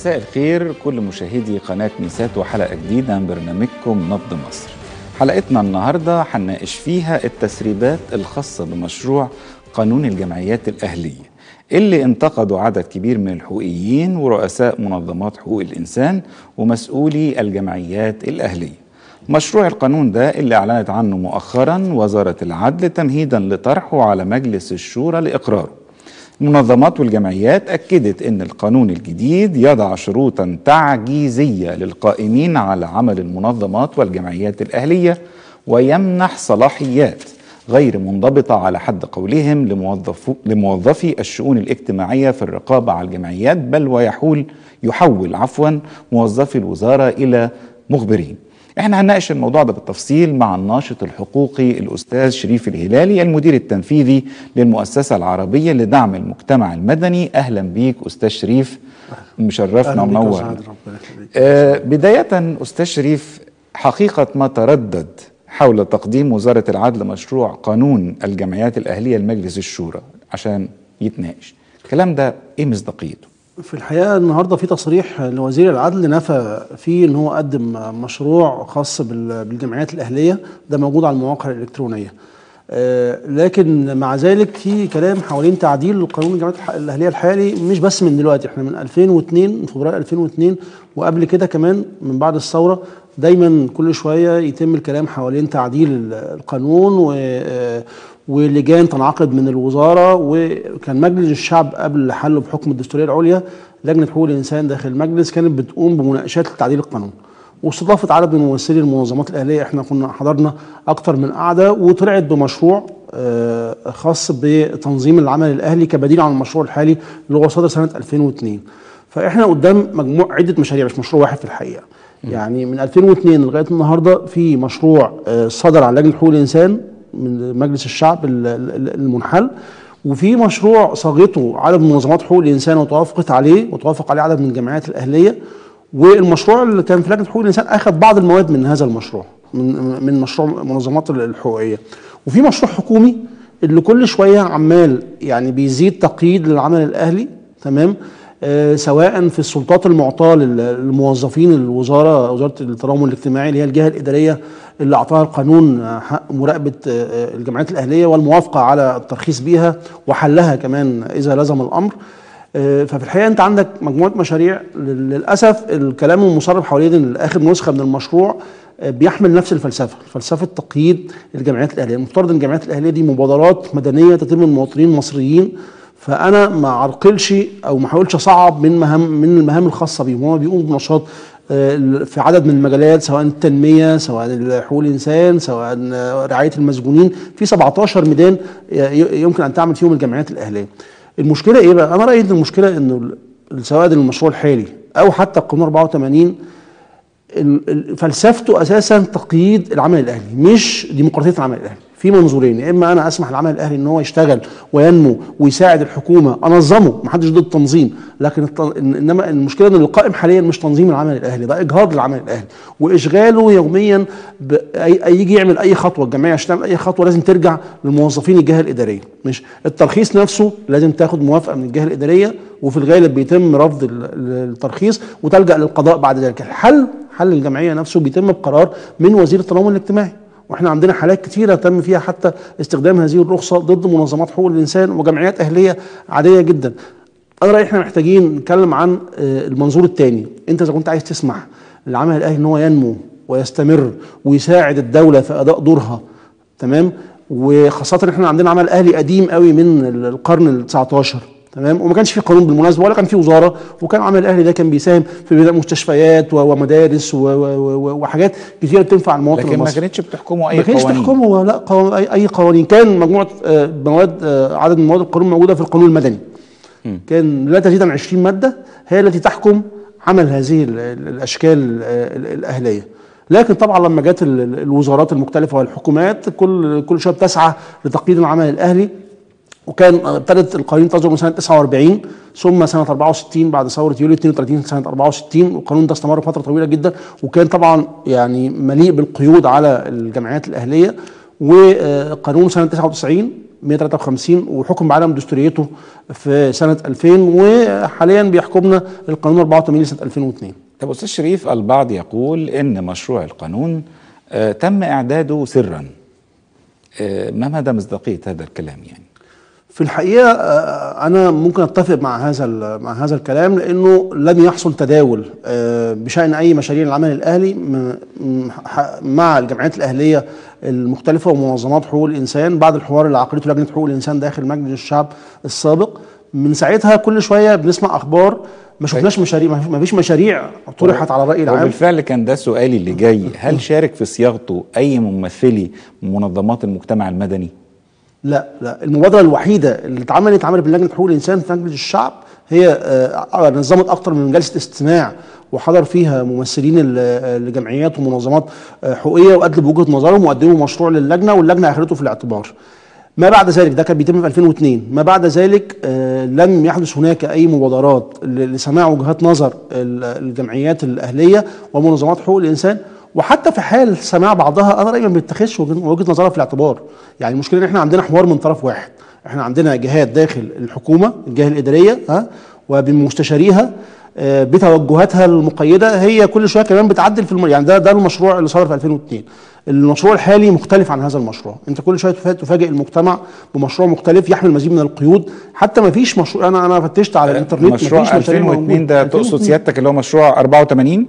مساء الخير كل مشاهدي قناة ميسات وحلقة جديدة من برنامجكم نبض مصر حلقتنا النهاردة هنناقش فيها التسريبات الخاصة بمشروع قانون الجمعيات الأهلية اللي انتقدوا عدد كبير من الحقوقيين ورؤساء منظمات حقوق الإنسان ومسؤولي الجمعيات الأهلية مشروع القانون ده اللي أعلنت عنه مؤخرا وزارة العدل تمهيدا لطرحه على مجلس الشورى لإقراره المنظمات والجمعيات أكدت أن القانون الجديد يضع شروطا تعجيزية للقائمين على عمل المنظمات والجمعيات الأهلية ويمنح صلاحيات غير منضبطة على حد قولهم لموظفو لموظفي الشؤون الاجتماعية في الرقابة على الجمعيات بل ويحول يحول عفوا موظفي الوزارة إلى مخبرين احنا هنناقش الموضوع ده بالتفصيل مع الناشط الحقوقي الاستاذ شريف الهلالي المدير التنفيذي للمؤسسه العربيه لدعم المجتمع المدني اهلا بيك استاذ شريف مشرفنا ومنور آه بدايه استاذ شريف حقيقه ما تردد حول تقديم وزاره العدل مشروع قانون الجمعيات الاهليه لمجلس الشورى عشان يتناقش الكلام ده ايه مصداقيته في الحقيقه النهارده في تصريح لوزير العدل نفى فيه ان هو قدم مشروع خاص بالجمعيات الاهليه ده موجود على المواقع الالكترونيه لكن مع ذلك في كلام حوالين تعديل قانون الجمعيات الاهليه الحالي مش بس من دلوقتي احنا من 2002 من فبراير 2002 وقبل كده كمان من بعد الثوره دايما كل شويه يتم الكلام حوالين تعديل القانون و ولجان تنعقد من الوزاره وكان مجلس الشعب قبل حله بحكم الدستوريه العليا لجنه حقوق الانسان داخل المجلس كانت بتقوم بمناقشات لتعديل القانون واستضافت عدد من ممثلي المنظمات الاهليه احنا كنا حضرنا اكتر من قعده وطلعت بمشروع خاص بتنظيم العمل الاهلي كبديل عن المشروع الحالي اللي هو صدر سنه 2002 فاحنا قدام مجموع عده مشاريع مش مشروع واحد في الحقيقه يعني من 2002 لغايه النهارده في مشروع صدر عن لجنه حقوق الانسان من مجلس الشعب المنحل وفي مشروع صاغته عدد من منظمات حقوق الانسان وتوافقت عليه وتوافق عليه عدد من الجمعيات الاهليه والمشروع اللي كان في لجنه حقوق الانسان اخذ بعض المواد من هذا المشروع من من مشروع المنظمات الحقوقيه وفي مشروع حكومي اللي كل شويه عمال يعني بيزيد تقييد للعمل الاهلي تمام آه سواء في السلطات المعطاه للموظفين الوزاره وزاره التضامن الاجتماعي اللي هي الجهه الاداريه اللي اعطاها القانون حق مراقبه آه الجمعيات الاهليه والموافقه على الترخيص بيها وحلها كمان اذا لزم الامر آه ففي الحقيقه انت عندك مجموعه مشاريع للاسف الكلام المصرف حوالين ان اخر نسخه من المشروع بيحمل نفس الفلسفه فلسفه تقييد الجمعيات الاهليه المفترض ان الجمعيات الاهليه دي مبادرات مدنيه تتم من مواطنين مصريين فانا ما اعرقلش او ما احاولش اصعب من مهام من المهام الخاصه بيهم هم بيقوموا بنشاط في عدد من المجالات سواء التنميه سواء حقوق الانسان سواء رعايه المسجونين في 17 ميدان يمكن ان تعمل فيهم الجمعيات الاهليه المشكله ايه بقى انا رايي ان المشكله انه سواء المشروع الحالي او حتى القانون 84 فلسفته اساسا تقييد العمل الاهلي مش ديمقراطيه العمل الاهلي في منظورين يا اما انا اسمح للعمل الاهلي ان هو يشتغل وينمو ويساعد الحكومه انظمه ما حدش ضد التنظيم لكن الت... انما المشكله ان القائم حاليا مش تنظيم العمل الاهلي ده اجهاض للعمل الاهلي واشغاله يوميا بأي... يجي يعمل اي خطوه الجمعيه عشان تعمل اي خطوه لازم ترجع للموظفين الجهه الاداريه مش الترخيص نفسه لازم تاخد موافقه من الجهه الاداريه وفي الغالب بيتم رفض الترخيص وتلجا للقضاء بعد ذلك الحل حل الجمعيه نفسه بيتم بقرار من وزير التضامن الاجتماعي واحنا عندنا حالات كتيره تم فيها حتى استخدام هذه الرخصه ضد منظمات حقوق الانسان وجمعيات اهليه عاديه جدا انا رايي احنا محتاجين نتكلم عن المنظور الثاني انت اذا كنت عايز تسمح للعمل الاهلي ان هو ينمو ويستمر ويساعد الدوله في اداء دورها تمام وخاصه احنا عندنا عمل اهلي قديم قوي من القرن ال 19 تمام وما كانش في قانون بالمناسبه ولا كان في وزاره وكان عمل الاهلي ده كان بيساهم في بناء مستشفيات ومدارس وحاجات كتيره بتنفع المواطن لكن المصري ما كانتش بتحكمه اي ما كانش قوانين تحكمه لا قوانين اي اي قوانين كان مجموعه مواد عدد من مواد القانون موجوده في القانون المدني م. كان لا تزيد عن 20 ماده هي التي تحكم عمل هذه الاشكال الاهليه لكن طبعا لما جت الوزارات المختلفه والحكومات كل كل شويه بتسعى لتقييد العمل الاهلي وكان ابتدت القوانين تصدر من سنه 49 ثم سنه 64 بعد ثوره يوليو 32 سنه 64 والقانون ده استمر فتره طويله جدا وكان طبعا يعني مليء بالقيود على الجمعيات الاهليه وقانون سنه 99 153 وحكم بعدم دستوريته في سنه 2000 وحاليا بيحكمنا القانون 84 لسنه 2002 طب استاذ شريف البعض يقول ان مشروع القانون آه تم اعداده سرا آه ما مدى مصداقيه هذا الكلام يعني في الحقيقه آه، انا ممكن اتفق مع هذا ال- مع هذا الكلام لانه لم يحصل تداول آه، بشان اي مشاريع العمل الاهلي م- م- ح- مع الجمعيات الاهليه المختلفه ومنظمات حقوق الانسان بعد الحوار اللي عقدته لجنه حقوق الانسان داخل مجلس الشعب السابق من ساعتها كل شويه بنسمع اخبار ما شفناش مشاريع ما فيش- ما فيش مشاريع طرحت على الراي العام وبالفعل كان ده سؤالي اللي جاي هل شارك في صياغته اي ممثلي منظمات المجتمع المدني لا لا المبادرة الوحيدة اللي اتعملت اتعملت من لجنة حقوق الإنسان في مجلس الشعب هي آه، نظمت أكتر من جلسة استماع وحضر فيها ممثلين ال- لجمعيات ومنظمات آه، حقوقية وأدلوا بوجهة نظرهم وقدموا مشروع للجنة واللجنة أخذته في الاعتبار. ما بعد ذلك ده كان بيتم في 2002 ما بعد ذلك آه، لم يحدث هناك أي مبادرات ل- لسماع وجهات نظر ال- الجمعيات الأهلية ومنظمات حقوق الإنسان وحتى في حال سماع بعضها انا رايي ما بيتخذش وجه وجهة نظرها في الاعتبار يعني المشكله ان احنا عندنا حوار من طرف واحد احنا عندنا جهات داخل الحكومه الجهه الاداريه ها وبمستشاريها آه، بتوجهاتها المقيده هي كل شويه كمان بتعدل في الم... يعني ده ده المشروع اللي صدر في 2002 المشروع الحالي مختلف عن هذا المشروع انت كل شويه تفا- تفاجئ المجتمع بمشروع مختلف يحمل مزيد من القيود حتى ما فيش مشروع انا انا فتشت على الانترنت مشروع مفيش مشاريع 2002 موجودة. ده تقصد 2002. سيادتك اللي هو مشروع 84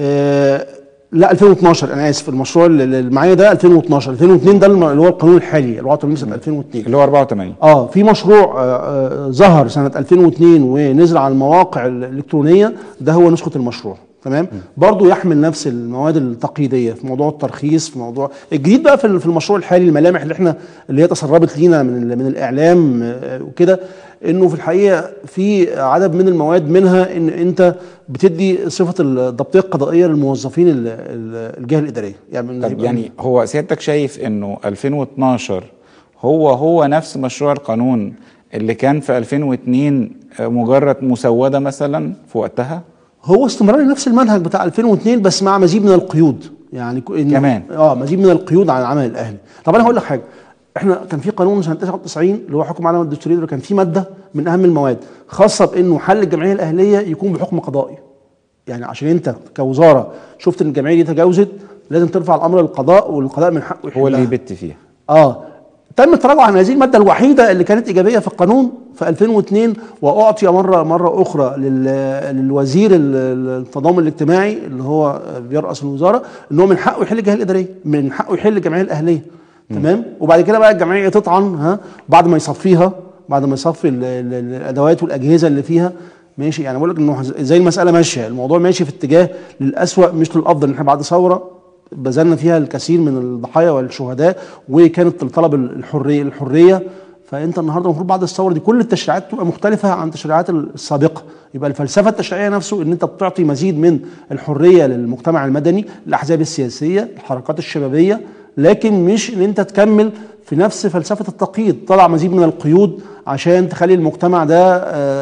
آه لا 2012 انا اسف المشروع اللي اللي معايا ده 2012 2002 ده الم- اللي هو القانون الحالي اللي هو 80 سنه 2002 اللي هو 84 اه في مشروع آه آه ظهر سنه 2002 ونزل على المواقع الالكترونيه ده هو نسخه المشروع تمام برضه يحمل نفس المواد التقييديه في موضوع الترخيص في موضوع الجديد بقى في في المشروع الحالي الملامح اللي احنا اللي هي تسربت لينا من ال- من الاعلام آه، وكده انه في الحقيقه في عدد من المواد منها ان انت بتدي صفه الضبطيه القضائيه للموظفين ال- ال- الجهه الاداريه يعني طب يعني هو سيادتك شايف انه 2012 هو هو نفس مشروع القانون اللي كان في 2002 مجرد مسودة مثلا في وقتها هو استمرار نفس المنهج بتاع 2002 بس مع مزيد من القيود يعني ك- إن كمان. اه مزيد من القيود على العمل الاهلي طب انا هقول لك حاجه احنا كان في قانون سنه 99 اللي هو حكم عدم الدستوريه ده كان في ماده من اهم المواد خاصه بانه حل الجمعيه الاهليه يكون بحكم قضائي يعني عشان انت كوزاره شفت ان الجمعيه دي تجاوزت لازم ترفع الامر للقضاء والقضاء من حقه هو اللي يحلها. يبت فيها اه تم التراجع عن هذه الماده الوحيده اللي كانت ايجابيه في القانون في 2002 واعطي مره مره اخرى لل- للوزير ال- ال- التضامن الاجتماعي اللي هو بيرأس الوزاره ان هو من حقه يحل الجهه الاداريه من حقه يحل الجمعيه الاهليه تمام وبعد كده بقى الجمعيه تطعن ها بعد ما يصفيها بعد ما يصفي ال- ال- الادوات والاجهزه اللي فيها ماشي يعني بقول لك انه زي المساله ماشيه الموضوع ماشي في اتجاه للاسوأ مش للافضل ان احنا بعد ثوره بذلنا فيها الكثير من الضحايا والشهداء وكانت طلب الحريه الحريه فانت النهارده المفروض بعد الثوره دي كل التشريعات تبقى مختلفه عن التشريعات السابقه يبقى الفلسفه التشريعيه نفسه ان انت بتعطي مزيد من الحريه للمجتمع المدني الاحزاب السياسيه الحركات الشبابيه لكن مش ان انت تكمل في نفس فلسفه التقييد طلع مزيد من القيود عشان تخلي المجتمع ده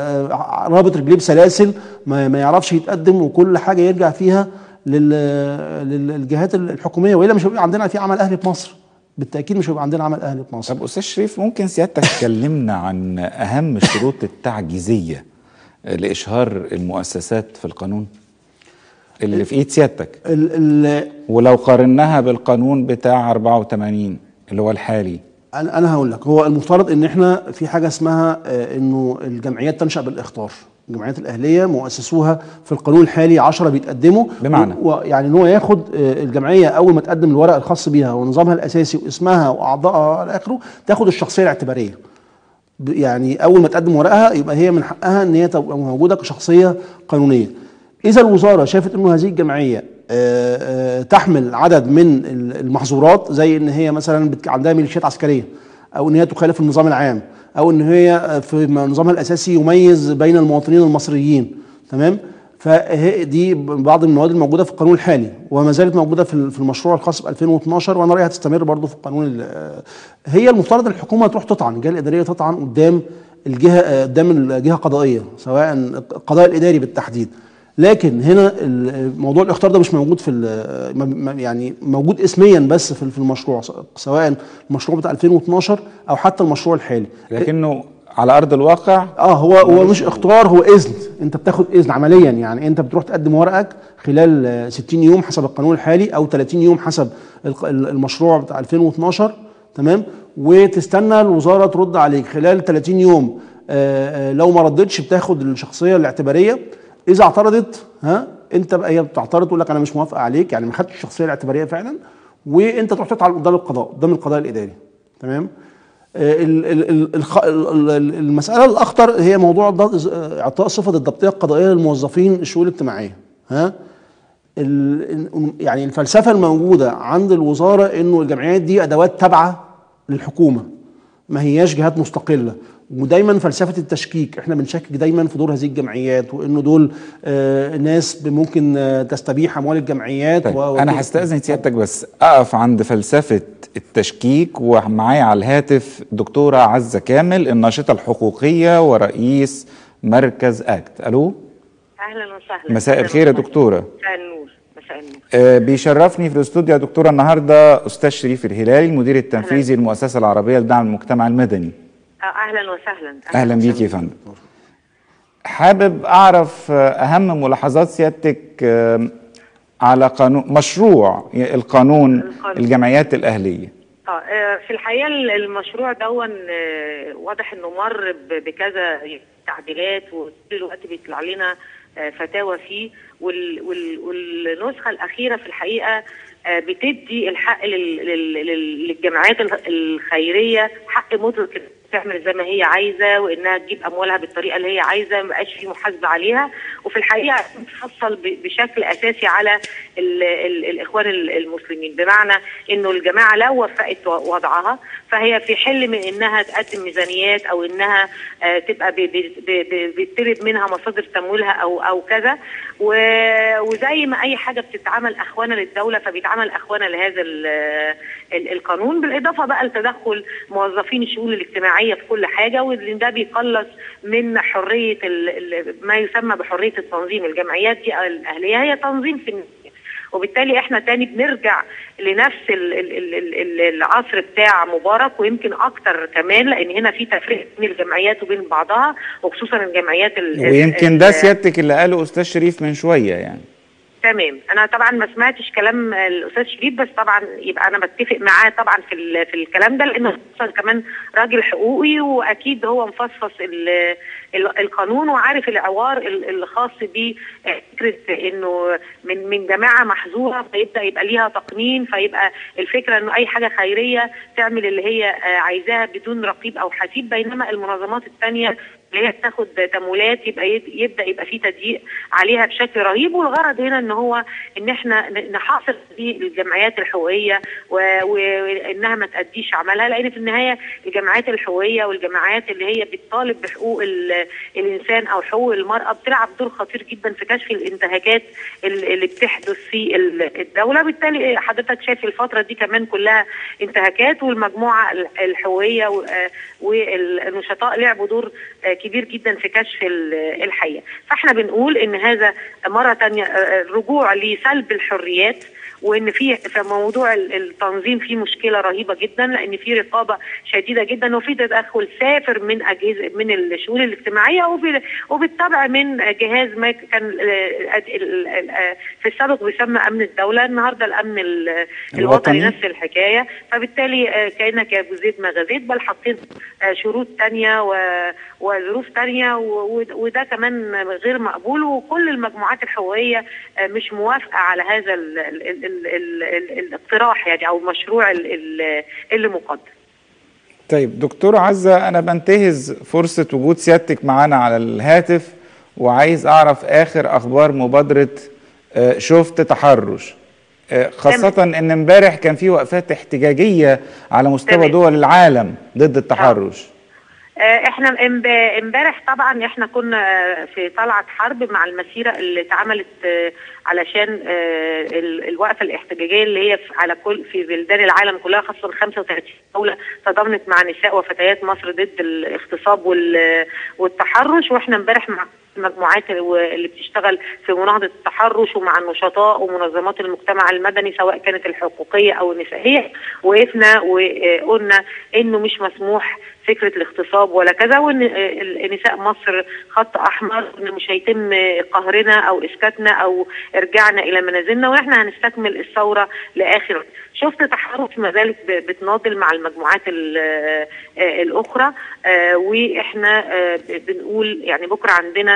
آه، رابط رجليه بسلاسل ما ما يعرفش يتقدم وكل حاجه يرجع فيها لل- للجهات الحكوميه والا مش هيبقى عندنا في عمل اهلي في مصر بالتاكيد مش هيبقى عندنا عمل اهلي في مصر طب استاذ شريف ممكن سيادتك تكلمنا عن اهم شروط التعجيزيه لاشهار المؤسسات في القانون اللي في ايد سيادتك ال ال ولو قارناها بالقانون بتاع 84 اللي هو الحالي انا أنا هقول لك هو المفترض ان احنا في حاجه اسمها آه، انه الجمعيات تنشا بالاخطار الجمعيات الاهليه مؤسسوها في القانون الحالي 10 بيتقدموا بمعنى؟ و- يعني ان هو ياخد آه، الجمعيه اول ما تقدم الورق الخاص بيها ونظامها الاساسي واسمها واعضائها الى اخره تاخد الشخصيه الاعتباريه ب- يعني اول ما تقدم ورقها يبقى هي من حقها ان هي تبقى موجوده كشخصيه قانونيه اذا الوزاره شافت انه هذه الجمعيه آه، آه، تحمل عدد من ال- المحظورات زي ان هي مثلا بت- عندها ميليشيات عسكريه او ان هي تخالف النظام العام او ان هي آه، في نظامها الاساسي يميز بين المواطنين المصريين تمام فهي دي بعض المواد الموجوده في القانون الحالي وما زالت موجوده في ال- في المشروع الخاص ب 2012 وانا رايي هتستمر برضه في القانون ال- آه، هي المفترض الحكومه تروح تطعن الجهه الاداريه تطعن قدام الجهه آه، قدام الجهه القضائيه سواء القضاء الاداري بالتحديد لكن هنا ال- موضوع الاختيار ده مش موجود في ال- م- م- يعني موجود اسميا بس في في المشروع س- سواء المشروع بتاع 2012 او حتى المشروع الحالي لكنه على ارض الواقع اه هو هو مش اختيار هو اذن انت بتاخد اذن عمليا يعني انت بتروح تقدم ورقك خلال آه، 60 يوم حسب القانون الحالي او 30 يوم حسب الق- ال- المشروع بتاع 2012 تمام وتستنى الوزاره ترد عليك خلال 30 يوم آه، آه، لو ما ردتش بتاخد الشخصيه الاعتباريه اذا اعترضت ها انت بقى هي بتعترض تقول لك انا مش موافقه عليك يعني ما خدتش الشخصيه الاعتباريه فعلا وانت تروح تطلع قدام القضاء قدام القضاء الاداري تمام ال- ال- ال- الخ- ال- ال- المسألة الأخطر هي موضوع الض- إعطاء صفة الضبطية القضائية للموظفين الشؤون الاجتماعية ها ال- يعني الفلسفة الموجودة عند الوزارة إنه الجمعيات دي أدوات تابعة للحكومة ما هياش جهات مستقلة ودايما فلسفة التشكيك احنا بنشكك دايما في دور هذه الجمعيات وانه دول آه ناس ممكن آه تستبيح اموال الجمعيات طيب و- انا وكده. هستاذن سيادتك بس اقف عند فلسفه التشكيك ومعايا على الهاتف دكتوره عزه كامل الناشطه الحقوقيه ورئيس مركز اكت الو اهلا وسهلا مساء أهلاً الخير يا وسهلاً. دكتوره مساء النور مساء النور آه، بيشرفني في الاستوديو يا دكتوره النهارده استاذ شريف الهلالي المدير التنفيذي للمؤسسه العربيه لدعم المجتمع المدني آه، اهلا وسهلا اهلا بيك يا فندم حابب اعرف آه، اهم ملاحظات سيادتك آه، على قانون مشروع القانون القانون. الجمعيات الاهليه اه آه، في الحقيقه المشروع دون آه، واضح انه مر ب- بكذا تعديلات وطول الوقت بيطلع لنا آه، فتاوى فيه وال- وال- والنسخه الاخيره في الحقيقه آه، بتدي الحق لل- لل- لل- للجمعيات الخ- الخيريه حق مطلق إنها تعمل زي ما هي عايزه وانها تجيب اموالها بالطريقه اللي هي عايزه ما بقاش في محاسبه عليها وفي الحقيقه بتفصل ب- بشكل اساسي على ال ال الاخوان ال- المسلمين بمعنى انه الجماعه لو وفقت و- وضعها فهي في حل من انها تقدم ميزانيات او انها آه، تبقى ب- ب- ب- ب- بيطلب منها مصادر تمويلها او او كذا و- وزي ما اي حاجه بتتعمل اخوانه للدوله فبيتعمل اخوانه لهذا ال- ال- القانون بالاضافه بقى لتدخل موظفين الشؤون الاجتماعيه في كل حاجه وان ده بيقلص من حريه ال- ال- ما يسمى بحريه التنظيم الجمعيات دي الاهليه هي تنظيم في النهاية. وبالتالي احنا تاني بنرجع لنفس ال- ال- ال- ال- ال- العصر بتاع مبارك ويمكن اكتر كمان لان هنا في تفريق بين الجمعيات وبين بعضها وخصوصا الجمعيات ال- ويمكن ده ال- سيادتك اللي قاله استاذ شريف من شويه يعني تمام انا طبعا ما سمعتش كلام الاستاذ شريف بس طبعا يبقى انا بتفق معاه طبعا في ال- في الكلام ده لانه اصلا كمان راجل حقوقي واكيد هو مفصفص ال- ال- القانون وعارف العوار ال- الخاص بفكره انه من من جماعه محظوره فيبدا يبقى ليها تقنين فيبقى الفكره انه اي حاجه خيريه تعمل اللي هي آه، عايزاها بدون رقيب او حسيب بينما المنظمات الثانيه اللي هي بتاخد تمويلات يبقى يد- يبدا يبقى في تضييق عليها بشكل رهيب والغرض هنا ان هو ان احنا ن- نحاصر دي الجمعيات الحقوقيه و- وانها ما تاديش عملها لان في النهايه الجمعيات الحقوقيه والجماعات اللي هي بتطالب بحقوق ال- الانسان او حقوق المراه بتلعب دور خطير جدا في كشف الانتهاكات ال- اللي بتحدث في ال- الدوله بالتالي حضرتك شايف الفتره دي كمان كلها انتهاكات والمجموعه ال- الحقوقيه و- آه والنشطاء لعبوا دور آه، كبير جدا في كشف ال- الحقيقه فاحنا بنقول ان هذا مره ثانيه الرجوع لسلب الحريات وان في في موضوع ال- التنظيم فيه مشكله رهيبه جدا لان في رقابه شديده جدا وفي تدخل سافر من اجهزه من الشؤون الاجتماعيه وب- وبالطبع من جهاز ما كان آه، ال- ال- آه، في السابق بيسمى امن الدوله النهارده الامن ال- الوطني الوطني. نفس الحكايه فبالتالي آه، كانك يا ابو زيد ما غزيت بل حاطين آه، شروط تانية و- وظروف تانية و- و- وده كمان غير مقبول وكل المجموعات الحقوقيه آه، مش موافقه على هذا ال ال ال ال ال ال الاقتراح يعني او المشروع ال- ال- اللي مقدم طيب دكتور عزة أنا بنتهز فرصة وجود سيادتك معانا على الهاتف وعايز أعرف آخر أخبار مبادرة آه، شفت تحرش آه، خاصة إن امبارح كان في وقفات احتجاجية على مستوى تمام. دول العالم ضد التحرش آه، احنا امب- امبارح طبعا احنا كنا في طلعه حرب مع المسيره اللي اتعملت آه، علشان آه، ال- الوقفه الاحتجاجيه اللي هي في- على كل في بلدان العالم كلها خاصه 35 دوله تضامنت مع نساء وفتيات مصر ضد الاغتصاب وال- والتحرش واحنا امبارح مع المجموعات اللي بتشتغل في مناهضه التحرش ومع النشطاء ومنظمات المجتمع المدني سواء كانت الحقوقيه او النسائيه وقفنا وقلنا انه مش مسموح فكره الاغتصاب ولا كذا وان نساء مصر خط احمر ان مش هيتم قهرنا او اسكاتنا او ارجاعنا الى منازلنا واحنا هنستكمل الثوره لاخر شفت تحرك ما زالت بتناضل مع المجموعات الاخرى واحنا بنقول يعني بكره عندنا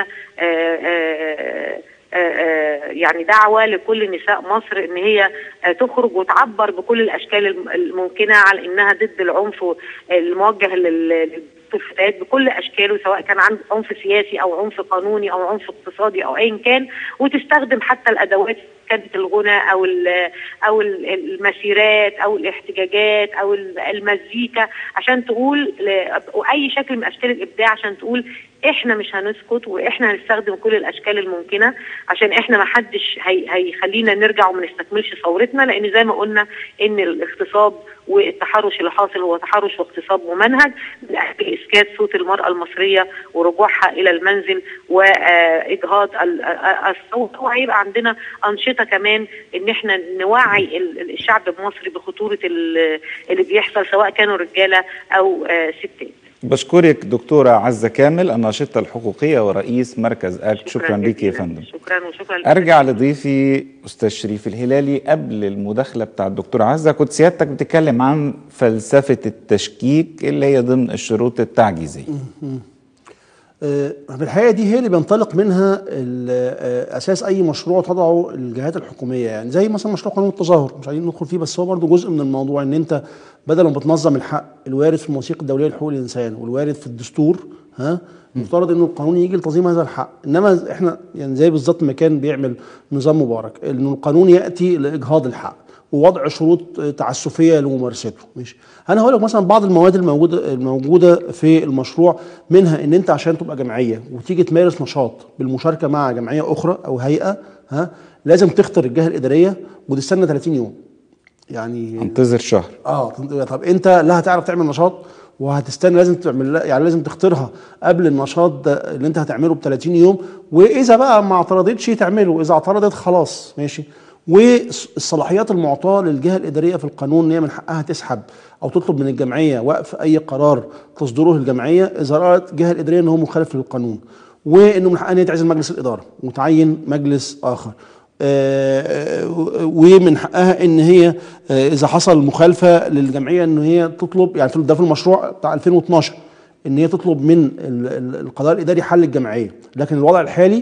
يعني دعوة لكل نساء مصر ان هي تخرج وتعبر بكل الاشكال الممكنة على انها ضد العنف الموجه للفتيات بكل اشكاله سواء كان عنف سياسي او عنف قانوني او عنف اقتصادي او ايا كان وتستخدم حتى الادوات كانت الغنى او او المسيرات او الاحتجاجات او المزيكا عشان تقول اي شكل من اشكال الابداع عشان تقول احنا مش هنسكت واحنا هنستخدم كل الاشكال الممكنه عشان احنا ما حدش هي هيخلينا نرجع وما نستكملش ثورتنا لان زي ما قلنا ان الاغتصاب والتحرش اللي حاصل هو تحرش واغتصاب ممنهج من اجل اسكات صوت المراه المصريه ورجوعها الى المنزل واجهاض الصوت وهيبقى عندنا انشطه كمان ان احنا نوعي الشعب المصري بخطوره اللي بيحصل سواء كانوا رجاله او ستات بشكرك دكتورة عزة كامل الناشطة الحقوقية ورئيس مركز أكت شكرا, شكرا لك يا فندم شكرا وشكرا أرجع لضيفي أستاذ شريف الهلالي قبل المداخلة بتاع الدكتورة عزة كنت سيادتك بتتكلم عن فلسفة التشكيك اللي هي ضمن الشروط التعجيزية في الحقيقه دي هي اللي بينطلق منها اساس اي مشروع تضعه الجهات الحكوميه يعني زي مثلا مشروع قانون التظاهر مش عايزين ندخل فيه بس هو برضه جزء من الموضوع ان انت بدل ما بتنظم الحق الوارد في المواثيق الدوليه لحقوق الانسان والوارد في الدستور ها المفترض انه القانون يجي لتنظيم هذا الحق انما احنا يعني زي بالظبط ما كان بيعمل نظام مبارك انه القانون ياتي لاجهاض الحق ووضع شروط تعسفيه لممارسته ماشي انا هقول لك مثلا بعض المواد الموجوده الموجوده في المشروع منها ان انت عشان تبقى جمعيه وتيجي تمارس نشاط بالمشاركه مع جمعيه اخرى او هيئه ها لازم تختار الجهه الاداريه وتستنى 30 يوم يعني انتظر شهر اه طب انت لا هتعرف تعمل نشاط وهتستنى لازم تعمل يعني لازم تختارها قبل النشاط ده اللي انت هتعمله ب 30 يوم واذا بقى ما اعترضتش تعمله اذا اعترضت خلاص ماشي والصلاحيات المعطاه للجهه الاداريه في القانون ان هي من حقها تسحب او تطلب من الجمعيه وقف اي قرار تصدره الجمعيه اذا رات الجهه الاداريه ان هو مخالف للقانون وانه من حقها ان هي تعزل مجلس الاداره وتعين مجلس اخر ومن حقها ان هي اذا حصل مخالفه للجمعيه ان هي تطلب يعني ده في المشروع بتاع 2012 ان هي تطلب من القضاء الاداري حل الجمعيه لكن الوضع الحالي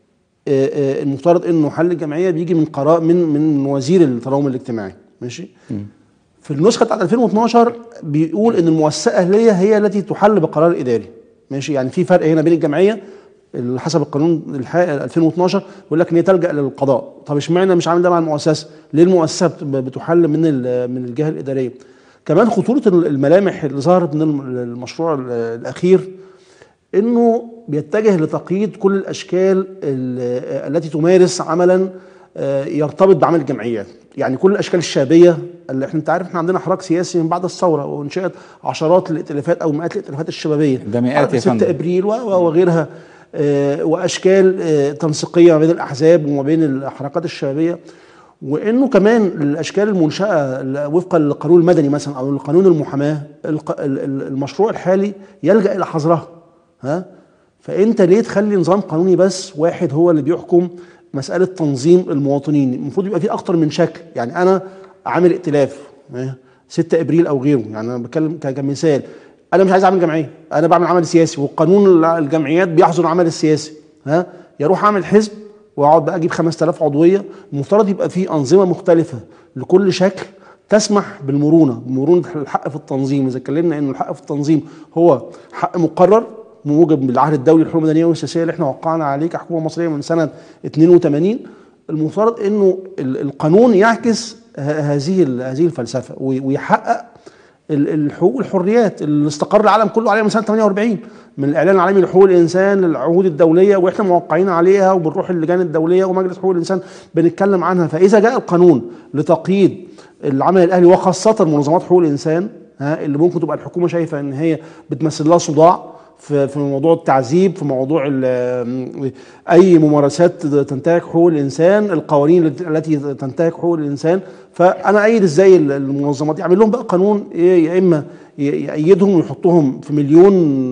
المفترض انه حل الجمعيه بيجي من قرار من من وزير التضامن الاجتماعي ماشي م. في النسخه بتاعت 2012 بيقول ان المؤسسه الاهليه هي التي تحل بقرار اداري ماشي يعني في فرق هنا بين الجمعيه حسب القانون 2012 بيقول لك ان هي تلجا للقضاء طب اشمعنى مش عامل ده مع المؤسسه ليه المؤسسه بتحل من من الجهه الاداريه كمان خطوره الملامح اللي ظهرت من المشروع الاخير انه بيتجه لتقييد كل الاشكال التي تمارس عملا يرتبط بعمل الجمعيات يعني كل الاشكال الشعبيه اللي احنا انت عارف احنا عندنا حراك سياسي من بعد الثوره وانشات عشرات الائتلافات او مئات الائتلافات الشبابيه ده مئات يا 6 ابريل وغيرها واشكال تنسيقيه ما بين الاحزاب وما بين الحركات الشبابيه وانه كمان الاشكال المنشاه وفقا للقانون المدني مثلا او لقانون المحاماه المشروع الحالي يلجا الى حظرها ها فانت ليه تخلي نظام قانوني بس واحد هو اللي بيحكم مساله تنظيم المواطنين المفروض يبقى في اكتر من شكل يعني انا عامل ائتلاف 6 ابريل او غيره يعني انا بتكلم كمثال انا مش عايز اعمل جمعيه انا بعمل عمل سياسي والقانون الجمعيات بيحظر العمل السياسي ها يروح اعمل حزب واقعد بقى اجيب 5000 عضويه المفترض يبقى في انظمه مختلفه لكل شكل تسمح بالمرونه بمرونه الحق في التنظيم اذا اتكلمنا انه الحق في التنظيم هو حق مقرر موجب بالعهد الدولي للحقوق المدنيه والسياسيه اللي احنا وقعنا عليه كحكومه مصريه من سنه 82 المفترض انه القانون يعكس هذه هذه الفلسفه ويحقق الحقوق والحريات اللي استقر العالم كله عليها من سنه 48 من الاعلان العالمي لحقوق الانسان للعهود الدوليه واحنا موقعين عليها وبنروح اللجان الدوليه ومجلس حقوق الانسان بنتكلم عنها فاذا جاء القانون لتقييد العمل الاهلي وخاصه منظمات حقوق الانسان ها اللي ممكن تبقى الحكومه شايفه ان هي بتمثل لها صداع في في موضوع التعذيب في موضوع ال- اي ممارسات تنتهك حقوق الانسان القوانين التي تنتهك حقوق الانسان فانا ايد ازاي المنظمات دي اعمل لهم بقى قانون إيه يا اما ي- يأيدهم ويحطهم في مليون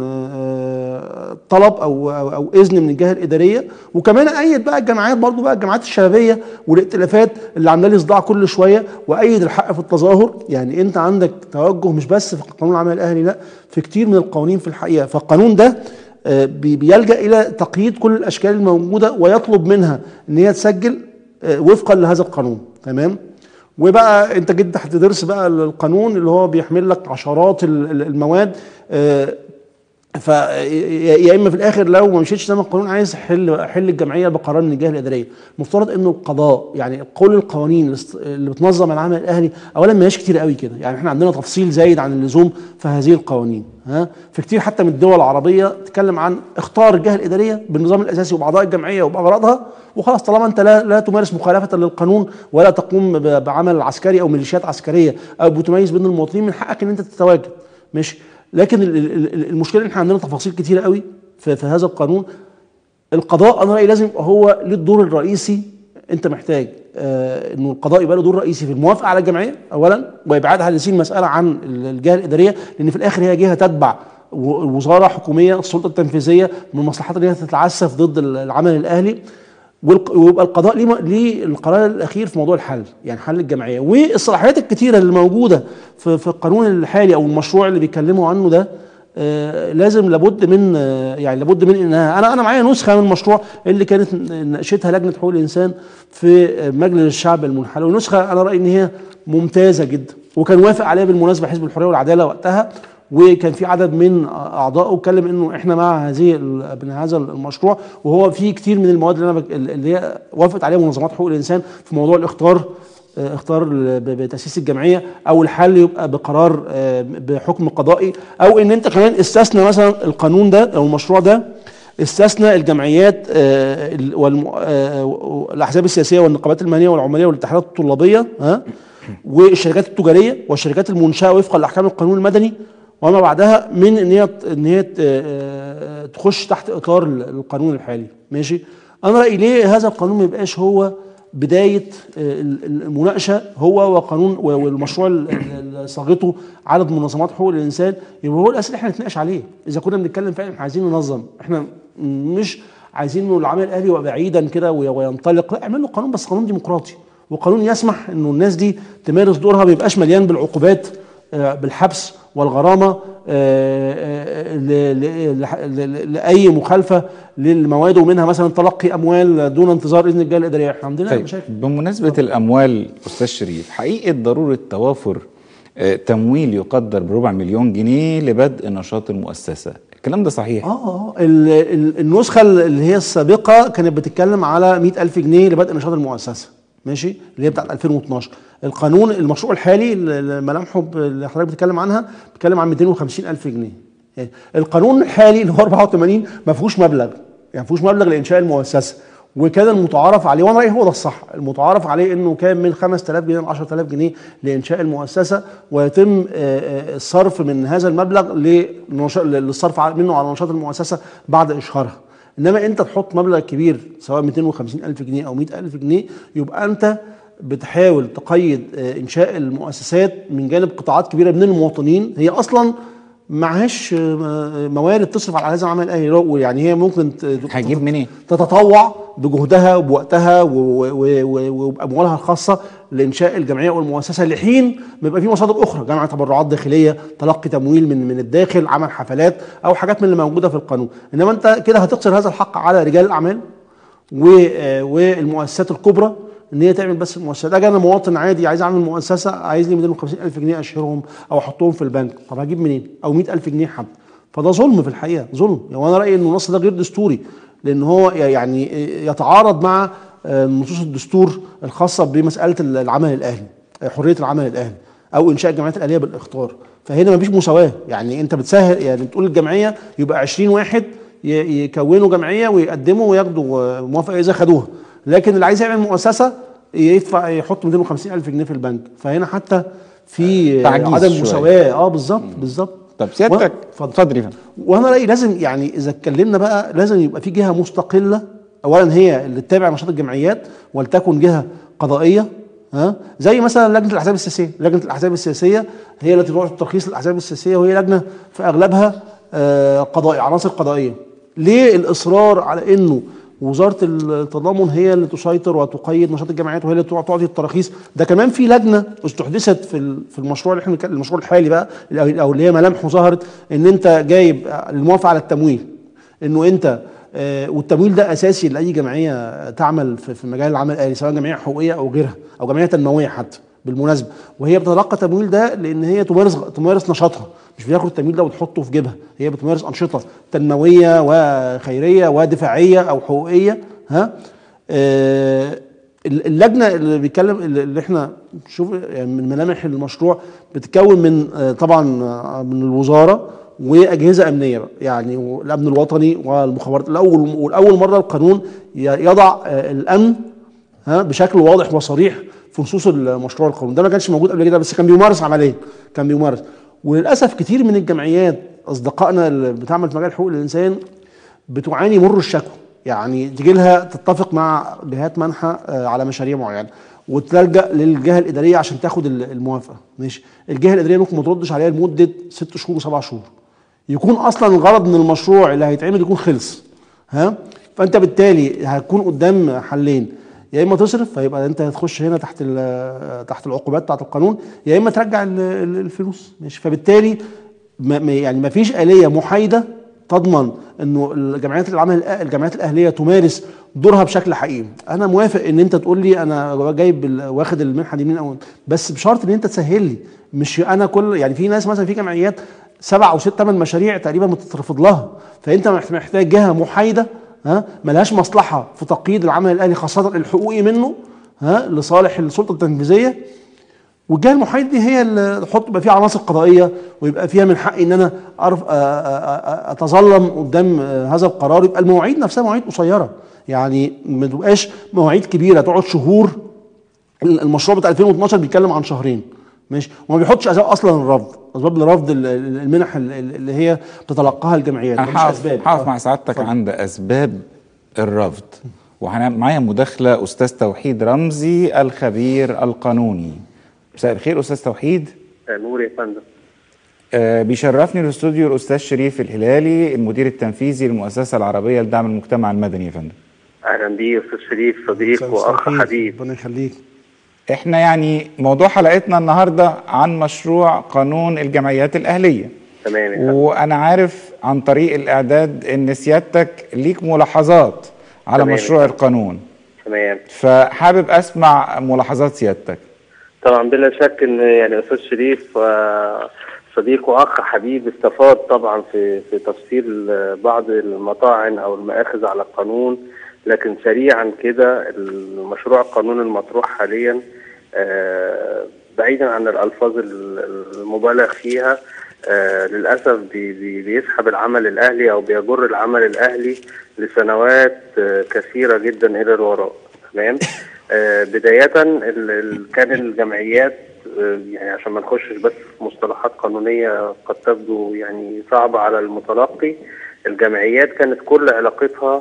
آه، طلب او او أو اذن من الجهه الاداريه وكمان ايد بقى الجمعيات برضو بقى الجمعيات الشبابيه والائتلافات اللي عامله لي صداع كل شويه وايد الحق في التظاهر يعني انت عندك توجه مش بس في قانون العمل الاهلي لا في كتير من القوانين في الحقيقه فالقانون ده آه، بي- بيلجا الى تقييد كل الاشكال الموجوده ويطلب منها ان هي تسجل آه، وفقا لهذا القانون تمام وبقى انت جد هتدرس بقى القانون اللي هو بيحمل لك عشرات ال- ال- المواد آه، ف يا يا اما في الاخر لو ما مشيتش زي ما القانون عايز حل حل الجمعيه بقرار من الجهه الاداريه المفترض انه القضاء يعني كل القوانين اللي است- اللي بتنظم العمل الاهلي اولا ما هياش كتير قوي كده يعني احنا عندنا تفصيل زايد عن اللزوم في هذه القوانين ها في كتير حتى من الدول العربيه تتكلم عن اختار الجهه الاداريه بالنظام الاساسي وباعضاء الجمعيه وباغراضها وخلاص طالما انت لا لا تمارس مخالفه للقانون ولا تقوم ب- بعمل عسكري او ميليشيات عسكريه او بتميز بين المواطنين من حقك ان انت تتواجد ماشي لكن ال- ال- ال- المشكله ان احنا عندنا تفاصيل كتيره قوي في, في هذا القانون القضاء انا رايي لازم يبقى هو ليه الدور الرئيسي انت محتاج آه انه القضاء يبقى له دور رئيسي في الموافقه على الجمعيه اولا وابعادها لسين المساله عن ال- الجهه الاداريه لان في الاخر هي جهه تتبع و- وزاره حكوميه السلطه التنفيذيه من مصلحتها ان هي تتعسف ضد ال- العمل الاهلي والق- ويبقى القضاء ليه ليه القرار الاخير في موضوع الحل يعني حل الجمعيه والصلاحيات الكتيره اللي موجوده في, في القانون الحالي او المشروع اللي بيتكلموا عنه ده آه، لازم لابد من آه، يعني لابد من انها انا انا معايا نسخه من المشروع اللي كانت ناقشتها لجنه حقوق الانسان في آه، مجلس الشعب المنحل ونسخه انا رايي ان هي ممتازه جدا وكان وافق عليها بالمناسبه حزب الحريه والعداله وقتها وكان في عدد من اعضائه اتكلم انه احنا مع هذه ال- من هذا المشروع وهو في كتير من المواد اللي انا بك- اللي هي وافقت عليها منظمات حقوق الانسان في موضوع الاختار آه، اختار ال- ب- بتاسيس الجمعيه او الحل يبقى بقرار آه، بحكم قضائي او ان انت كمان استثنى مثلا القانون ده او المشروع ده استثنى الجمعيات آه، ال- والم- آه، والاحزاب السياسيه والنقابات المهنيه والعماليه والاتحادات الطلابيه ها والشركات التجاريه والشركات المنشاه وفقا لاحكام القانون المدني وما بعدها من ان هي ان هي ت- آه، تخش تحت اطار ال- القانون الحالي ماشي انا رايي ليه هذا القانون ما يبقاش هو بدايه آه، ال- ال- المناقشه هو وقانون و- والمشروع ال- ال- اللي صاغته عدد منظمات حقوق الانسان يبقى هو الاساس اللي احنا نتناقش عليه اذا كنا بنتكلم فعلا احنا عايزين ننظم احنا مش عايزين انه العمل الاهلي يبقى بعيدا كده وي- وينطلق لا اعمل له قانون بس قانون ديمقراطي وقانون يسمح انه الناس دي تمارس دورها ما يبقاش مليان بالعقوبات آه، بالحبس والغرامه آه، آه، ل- ل- لح- ل- لاي مخالفه للمواد ومنها مثلا تلقي اموال دون انتظار اذن الجهه الاداريه احنا عندنا طيب مشاكل بمناسبة الأموال أستاذ شريف حقيقة ضرورة توافر آه، تمويل يقدر بربع مليون جنيه لبدء نشاط المؤسسة الكلام ده صحيح اه اه ال- ال- النسخه اللي هي السابقه كانت بتتكلم على 100000 جنيه لبدء نشاط المؤسسه ماشي اللي هي بتاعت 2012 القانون المشروع الحالي اللي ملامحه ب- اللي حضرتك بتتكلم عنها بتتكلم عن 250000 جنيه يعني القانون الحالي اللي هو 84 ما فيهوش مبلغ يعني ما فيهوش مبلغ لانشاء المؤسسه وكان المتعارف عليه وانا رايي هو ده الصح المتعارف عليه انه كان من 5000 جنيه ل 10000 جنيه لانشاء المؤسسه ويتم آه، آه، الصرف من هذا المبلغ لنش- للصرف ع- منه على نشاط المؤسسه بعد اشهارها انما انت تحط مبلغ كبير سواء 250 الف جنيه او 100 الف جنيه يبقى انت بتحاول تقيد آه، انشاء المؤسسات من جانب قطاعات كبيره من المواطنين هي اصلا معهاش آه، موارد تصرف على هذا العمل الاهلي يعني هي ممكن ت- هجيب منين؟ تتطوع بجهدها وبوقتها و- و- و- و- وباموالها الخاصه لانشاء الجمعيه والمؤسسه لحين ما يبقى في مصادر اخرى جمع تبرعات داخليه تلقي تمويل من من الداخل عمل حفلات او حاجات من اللي موجوده في القانون انما انت كده هتقصر هذا الحق على رجال الاعمال و- آه، والمؤسسات الكبرى ان هي تعمل بس المؤسسات اجي انا مواطن عادي عايز اعمل مؤسسه عايز لي 250 الف جنيه اشهرهم او احطهم في البنك طب هجيب منين او 100 الف جنيه حد فده ظلم في الحقيقه ظلم يعني وانا رايي ان النص ده غير دستوري لان هو يعني يتعارض مع آه، نصوص الدستور الخاصه بمساله العمل الاهلي آه، حريه العمل الاهلي او انشاء الجمعيات الاهليه بالاخطار فهنا مفيش مساواه يعني انت بتسهل يعني بتقول الجمعيه يبقى 20 واحد ي- يكونوا جمعيه ويقدموا وياخدوا آه، موافقه اذا خدوها لكن اللي عايز يعمل مؤسسه يدفع يحط 250 الف جنيه في البنك فهنا حتى في آه، تعجيز عدم شوية. مساواه اه بالظبط بالظبط طب سيادتك وأنا- اتفضل يا فندم وانا رايي لازم يعني اذا اتكلمنا بقى لازم يبقى في جهه مستقله اولا هي اللي تتابع نشاط الجمعيات ولتكن جهه قضائيه ها زي مثلا لجنه الاحزاب السياسيه لجنه الاحزاب السياسيه هي التي تعطي الترخيص للاحزاب السياسيه وهي لجنه في اغلبها آه، قضائي عناصر قضائيه ليه الاصرار على انه وزاره التضامن هي اللي تسيطر وتقيد نشاط الجمعيات وهي اللي تعطي التراخيص ده كمان في لجنه استحدثت في ال- في المشروع اللي احنا بنتكلم- المشروع الحالي بقى او اللي هي ملامحه ظهرت ان انت جايب الموافقه على التمويل انه انت آه، والتمويل ده اساسي لاي جمعيه تعمل في في مجال العمل الالي سواء جمعيه حقوقيه او غيرها او جمعيه تنمويه حتى بالمناسبه وهي بتتلقى التمويل ده لان هي تمارس تمارس نشاطها مش بتاخد التمويل ده وتحطه في جيبها هي بتمارس انشطه تنمويه وخيريه ودفاعيه او حقوقيه ها آه، اللجنه اللي بيتكلم اللي احنا شوف يعني من ملامح المشروع بتتكون من آه، طبعا آه، من الوزاره واجهزه امنيه بقى يعني الامن الوطني والمخابرات الاول والاول مره القانون ي- يضع آه، الامن ها بشكل واضح وصريح في نصوص المشروع القانون ده ما كانش موجود قبل كده بس كان بيمارس عمليا كان بيمارس وللاسف كتير من الجمعيات اصدقائنا اللي بتعمل في مجال حقوق الانسان بتعاني مر الشكوى يعني تجي لها تتفق مع جهات منحة آه، على مشاريع معينة وتلجأ للجهة الإدارية عشان تاخد ال- الموافقة ماشي الجهة الإدارية ممكن ما تردش عليها لمدة ست شهور وسبع شهور يكون أصلا الغرض من المشروع اللي هيتعمل يكون خلص ها فأنت بالتالي هتكون قدام حلين يا اما تصرف فيبقى انت هتخش هنا تحت ال- تحت العقوبات بتاعت القانون يا اما ترجع ال- ال- الفلوس ماشي فبالتالي ما ما- يعني ما فيش آلية محايدة تضمن انه الجمعيات العمل الأ- الجمعيات الاهليه تمارس دورها بشكل حقيقي انا موافق ان انت تقول لي انا جايب ال- واخد المنحه دي من اول بس بشرط ان انت تسهل لي مش انا كل يعني في ناس مثلا في جمعيات سبع او ست ثمان مشاريع تقريبا بتترفض لها فانت محت- محتاج جهه محايده ها ملهاش مصلحه في تقييد العمل الاهلي خاصه الحقوقي منه ها لصالح السلطه التنفيذيه والجهه المحايده دي هي اللي تحط يبقى فيها عناصر قضائيه ويبقى فيها من حقي ان انا أرف أ- أ- أ- اتظلم قدام آه، هذا القرار يبقى المواعيد نفسها مواعيد قصيره يعني ما تبقاش مواعيد كبيره تقعد شهور المشروع بتاع 2012 بيتكلم عن شهرين ماشي وما بيحطش اسباب اصلا الرفض اسباب لرفض ال- ال- المنح ال- ال- اللي هي بتتلقاها الجمعيات انا مفيش هقف اسباب هقف آه. مع سعادتك اتفضل. عند اسباب الرفض وهنعمل معايا مداخله استاذ توحيد رمزي الخبير القانوني مساء الخير استاذ توحيد نور يا فندم آه بيشرفني الاستوديو الاستاذ شريف الهلالي المدير التنفيذي للمؤسسه العربيه لدعم المجتمع المدني يا فندم اهلا بيه استاذ شريف صديق أستاذ واخ توحيد، حبيب ربنا يخليك احنا يعني موضوع حلقتنا النهارده عن مشروع قانون الجمعيات الاهليه تمام يا فندم وانا عارف عن طريق الاعداد ان سيادتك ليك ملاحظات على تمام. مشروع القانون تمام فحابب اسمع ملاحظات سيادتك طبعا بلا شك ان يعني استاذ شريف آه، صديق واخ حبيب استفاد طبعا في في تفصيل آه، بعض المطاعن او المآخذ على القانون لكن سريعا كده المشروع القانون المطروح حاليا آه، بعيدا عن الالفاظ ال- المبالغ فيها آه، للاسف بي- بي- بيسحب العمل الاهلي او بيجر العمل الاهلي لسنوات آه، كثيره جدا الى الوراء تمام آه، بدايه ال- ال- كان الجمعيات آه، يعني عشان ما نخشش بس في مصطلحات قانونيه قد تبدو يعني صعبه على المتلقي الجمعيات كانت كل علاقتها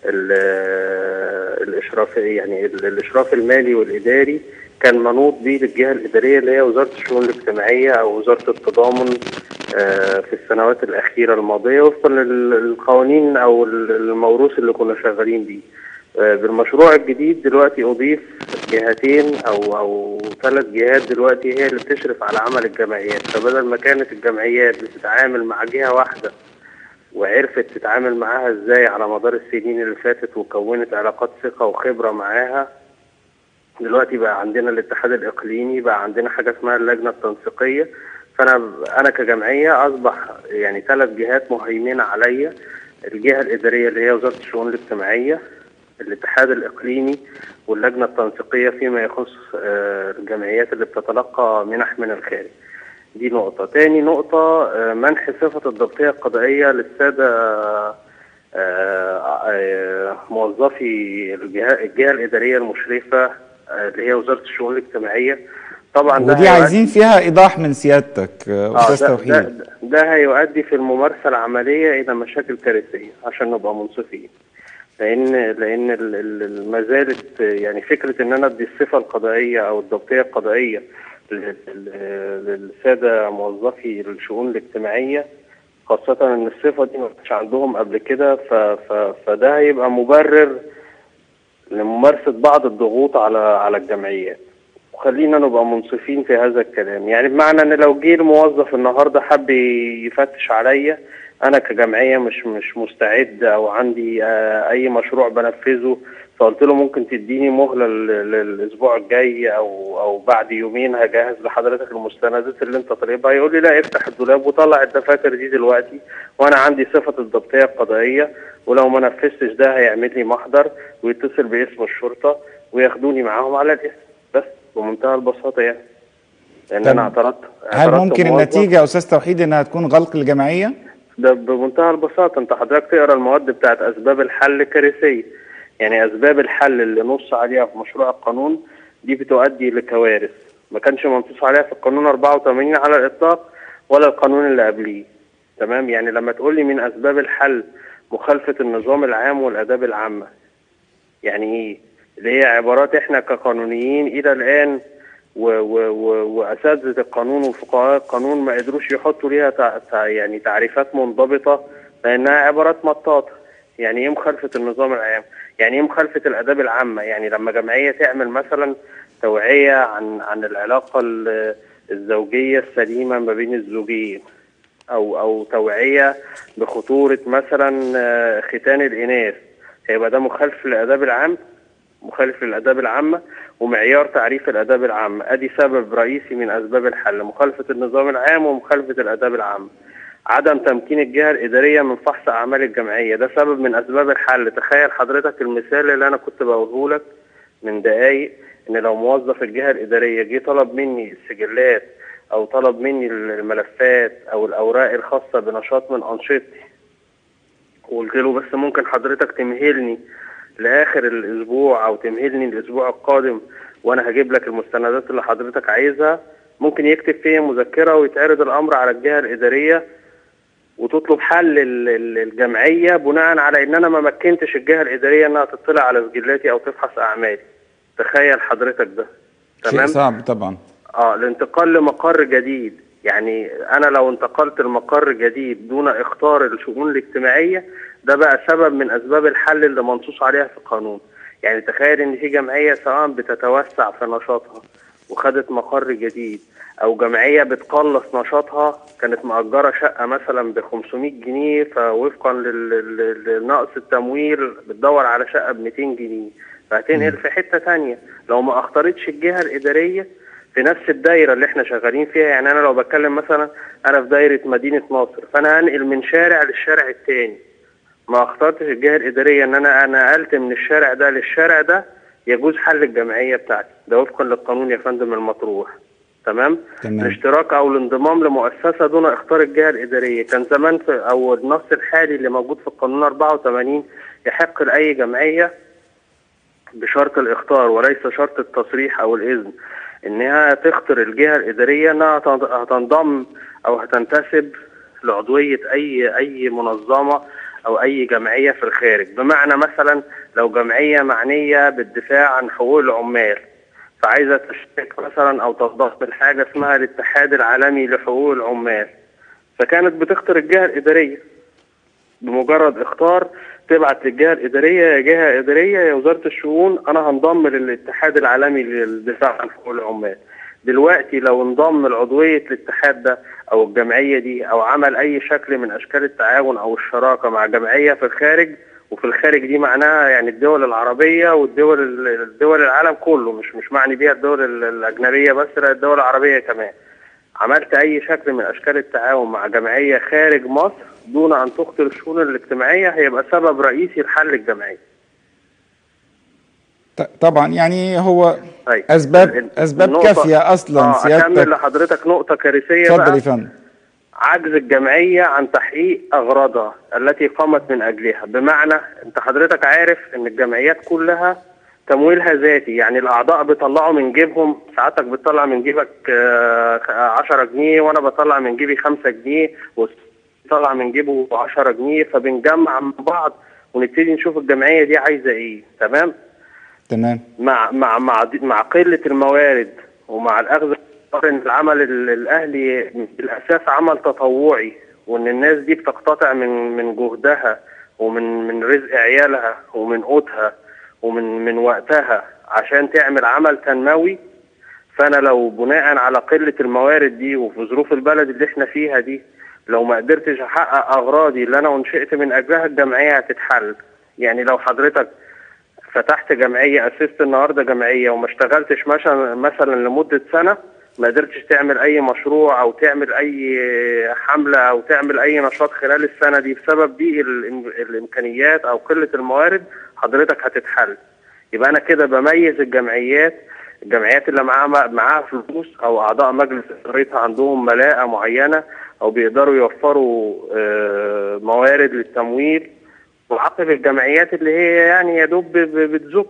ال- الاشراف يعني ال- الاشراف المالي والاداري كان منوط به للجهه الاداريه اللي هي وزاره الشؤون الاجتماعيه او وزاره التضامن آه، في السنوات الاخيره الماضيه وفقا للقوانين او الموروث اللي كنا شغالين بيه. آه، بالمشروع الجديد دلوقتي اضيف جهتين او او ثلاث جهات دلوقتي هي اللي بتشرف على عمل الجمعيات فبدل ما كانت الجمعيات بتتعامل مع جهه واحده وعرفت تتعامل معاها ازاي على مدار السنين اللي فاتت وكونت علاقات ثقه وخبره معاها دلوقتي بقى عندنا الاتحاد الاقليمي بقى عندنا حاجه اسمها اللجنه التنسيقيه فانا انا كجمعيه اصبح يعني ثلاث جهات مهيمنه عليا الجهه الاداريه اللي هي وزاره الشؤون الاجتماعيه الاتحاد الاقليمي واللجنه التنسيقيه فيما يخص آه، الجمعيات اللي بتتلقى منح من الخارج دي نقطة تاني نقطة آه، منح صفة الضبطية القضائية للسادة آه، آه، موظفي الجهة, الجهة الإدارية المشرفة آه، اللي هي وزارة الشؤون الاجتماعية طبعا ده ودي هيؤدي- عايزين فيها ايضاح من سيادتك آه، آه، استاذ ده, توحيد ده, ده هيؤدي في الممارسة العملية إلى مشاكل كارثية عشان نبقى منصفين لأن لأن ال- ال- ما زالت يعني فكرة إن أنا أدي الصفة القضائية أو الضبطية القضائية لل- لل- للسادة موظفي الشؤون الاجتماعية خاصة إن الصفة دي ما كانتش عندهم قبل كده ف- ف- فده هيبقى مبرر لممارسة بعض الضغوط على على الجمعيات وخلينا نبقى منصفين في هذا الكلام يعني بمعنى ان لو جه الموظف النهارده حب يفتش عليا انا كجمعيه مش مش مستعد او عندي آه، اي مشروع بنفذه فقلت له ممكن تديني مهله لل- للاسبوع الجاي او او بعد يومين هجهز لحضرتك المستندات اللي انت طالبها يقول لي لا افتح الدولاب وطلع الدفاتر دي دلوقتي وانا عندي صفه الضبطيه القضائيه ولو ما نفذتش ده هيعمل لي محضر ويتصل باسم الشرطه وياخدوني معاهم على الاسم بس بمنتهى البساطه يعني لان طب انا اعترضت هل اعترضت ممكن موظف. النتيجه يا استاذ توحيد انها تكون غلق الجمعيه؟ ده بمنتهى البساطة انت حضرتك تقرا المواد بتاعت اسباب الحل كارثية يعني اسباب الحل اللي نص عليها في مشروع القانون دي بتؤدي لكوارث ما كانش منصوص عليها في القانون 84 على الاطلاق ولا القانون اللي قبليه تمام يعني لما تقول لي من اسباب الحل مخالفة النظام العام والاداب العامة يعني ايه اللي هي عبارات احنا كقانونيين الى الان و و و واساتذه القانون وفقهاء القانون ما قدروش يحطوا ليها تع تع يعني تعريفات منضبطه لانها عبارات مطاطه يعني ايه مخالفه النظام العام يعني ايه مخالفه الاداب العامه يعني لما جمعيه تعمل مثلا توعيه عن عن العلاقه ال- الزوجيه السليمه ما بين الزوجين او او توعيه بخطوره مثلا آه، ختان الاناث هيبقى ده مخالف للاداب العام مخالف للاداب العامه ومعيار تعريف الاداب العامه ادي سبب رئيسي من اسباب الحل مخالفه النظام العام ومخالفه الاداب العامه عدم تمكين الجهه الاداريه من فحص اعمال الجمعيه ده سبب من اسباب الحل تخيل حضرتك المثال اللي انا كنت بقوله لك من دقايق ان لو موظف الجهه الاداريه جه طلب مني السجلات او طلب مني الملفات او الاوراق الخاصه بنشاط من انشطتي وقلت له بس ممكن حضرتك تمهلني لاخر الاسبوع او تمهلني الاسبوع القادم وانا هجيب لك المستندات اللي حضرتك عايزها ممكن يكتب فيها مذكره ويتعرض الامر على الجهه الاداريه وتطلب حل ال- ال- الجمعيه بناء على ان انا ما مكنتش الجهه الاداريه انها تطلع على سجلاتي او تفحص اعمالي تخيل حضرتك ده شيء تمام صعب طبعا اه الانتقال لمقر جديد يعني انا لو انتقلت لمقر جديد دون اختار الشؤون الاجتماعيه ده بقى سبب من اسباب الحل اللي منصوص عليها في القانون يعني تخيل ان في جمعيه سواء بتتوسع في نشاطها وخدت مقر جديد او جمعيه بتقلص نشاطها كانت مأجره شقه مثلا ب 500 جنيه فوفقا لل- لل- لنقص التمويل بتدور على شقه ب 200 جنيه فهتنقل في حته تانية لو ما اختارتش الجهه الاداريه في نفس الدايره اللي احنا شغالين فيها يعني انا لو بتكلم مثلا انا في دايره مدينه ناصر فانا هنقل من شارع للشارع التاني ما اخترتش الجهه الاداريه ان انا انا نقلت من الشارع ده للشارع ده يجوز حل الجمعيه بتاعتي ده وفقا للقانون يا فندم المطروح تمام تمام. الاشتراك او الانضمام لمؤسسه دون اختار الجهه الاداريه كان زمان في او النص الحالي اللي موجود في القانون 84 يحق لاي جمعيه بشرط الاختار وليس شرط التصريح او الاذن انها تختار الجهه الاداريه انها هتن- هتنضم او هتنتسب لعضويه اي اي منظمه او اي جمعيه في الخارج بمعنى مثلا لو جمعيه معنيه بالدفاع عن حقوق العمال فعايزه تشترك مثلا او تنضم لحاجه اسمها الاتحاد العالمي لحقوق العمال فكانت بتختار الجهه الاداريه بمجرد اختار تبعت للجهه الاداريه يا جهه اداريه يا وزاره الشؤون انا هنضم للاتحاد العالمي للدفاع عن حقوق العمال. دلوقتي لو انضم لعضويه الاتحاد ده او الجمعيه دي او عمل اي شكل من اشكال التعاون او الشراكه مع جمعيه في الخارج وفي الخارج دي معناها يعني الدول العربيه والدول الدول العالم كله مش مش معني بيها الدول ال- الاجنبيه بس لا الدول العربيه كمان. عملت اي شكل من اشكال التعاون مع جمعيه خارج مصر دون ان تخطر الشؤون الاجتماعيه هيبقى سبب رئيسي لحل الجمعيه. ط- طبعا يعني هو طيب. اسباب ال- اسباب النقطة- كافيه اصلا اه اكمل سيادتك لحضرتك نقطه كارثيه اتفضل بقى يا فندم عجز الجمعيه عن تحقيق اغراضها التي قامت من اجلها بمعنى انت حضرتك عارف ان الجمعيات كلها تمويلها ذاتي يعني الاعضاء بيطلعوا من جيبهم ساعتك بتطلع من جيبك آه، 10 جنيه وانا بطلع من جيبي 5 جنيه وطلع من جيبه 10 جنيه فبنجمع من بعض ونبتدي نشوف الجمعيه دي عايزه ايه تمام تمام مع مع مع مع قله الموارد ومع الاخذ باعتبار ان العمل ال- الاهلي بالاساس عمل تطوعي وان الناس دي بتقتطع من من جهدها ومن من رزق عيالها ومن قوتها ومن من وقتها عشان تعمل عمل تنموي فانا لو بناء على قله الموارد دي وفي ظروف البلد اللي احنا فيها دي لو ما قدرتش احقق اغراضي اللي انا انشئت من اجلها الجمعيه هتتحل يعني لو حضرتك فتحت جمعيه اسست النهارده جمعيه وما اشتغلتش مثلا مثلا لمده سنه ما قدرتش تعمل اي مشروع او تعمل اي حمله او تعمل اي نشاط خلال السنه دي بسبب ضيق الإم- الامكانيات او قله الموارد حضرتك هتتحل يبقى انا كده بميز الجمعيات الجمعيات اللي معاها معاها فلوس او اعضاء مجلس ادارتها عندهم ملاءه معينه او بيقدروا يوفروا آه، موارد للتمويل وعقب الجمعيات اللي هي يعني يا دوب ب- ب- بتزك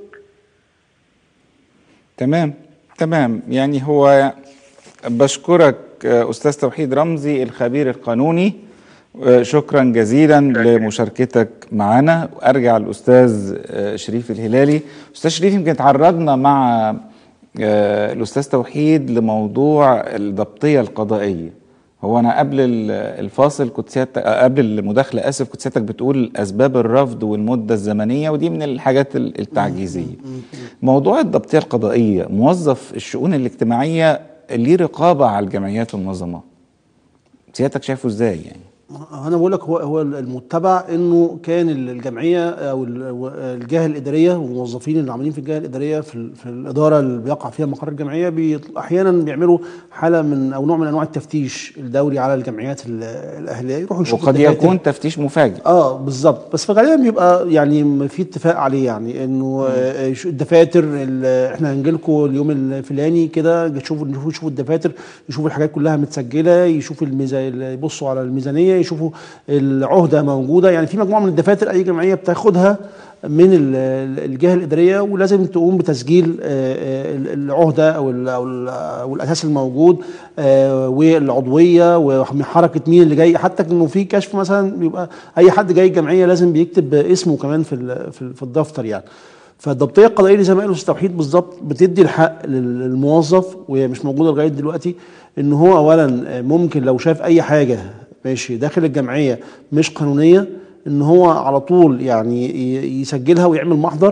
تمام تمام يعني هو بشكرك آه، استاذ توحيد رمزي الخبير القانوني آه، شكرا جزيلا لمشاركتك معنا وارجع الاستاذ آه، شريف الهلالي استاذ شريف يمكن تعرضنا مع آه، الاستاذ توحيد لموضوع الضبطيه القضائيه هو انا قبل ال- الفاصل كنت سيادتك آه، قبل المداخله اسف كنت سيادتك بتقول اسباب الرفض والمده الزمنيه ودي من الحاجات ال- التعجيزيه موضوع الضبطيه القضائيه موظف الشؤون الاجتماعيه ليه رقابه على الجمعيات والمنظمات سيادتك شايفه ازاي يعني انا بقول لك هو هو المتبع انه كان الجمعيه او ال- الجهه الاداريه والموظفين اللي عاملين في الجهه الاداريه في, ال- في الاداره اللي بيقع فيها مقر الجمعيه بي احيانا بيعملوا حاله من او نوع من انواع التفتيش الدوري على الجمعيات ال- الاهليه يروحوا يشوفوا وقد الدفاتر. يكون تفتيش مفاجئ اه بالظبط بس غالبا بيبقى يعني في اتفاق عليه يعني انه آه، شو- الدفاتر ال- احنا هنجي لكم اليوم الفلاني كده تشوفوا نشوفوا يشوفوا الدفاتر يشوفوا الحاجات كلها متسجله يشوفوا الميزا يبصوا على الميزانيه يشوفوا العهده موجوده يعني في مجموعه من الدفاتر اي جمعيه بتاخدها من ال- ال- الجهه الاداريه ولازم تقوم بتسجيل آه، آه، العهده او ال او, ال أو الاساس الموجود آه، والعضويه وحركه مين اللي جاي حتى انه في كشف مثلا بيبقى اي حد جاي الجمعيه لازم بيكتب اسمه كمان في ال- في ال- في الدفتر يعني فالضبطيه القضائيه اللي زي ما قال الاستاذ توحيد بالظبط بتدي الحق لل- للموظف وهي مش موجوده لغايه دلوقتي ان هو اولا ممكن لو شاف اي حاجه ماشي داخل الجمعيه مش قانونيه ان هو على طول يعني ي- يسجلها ويعمل محضر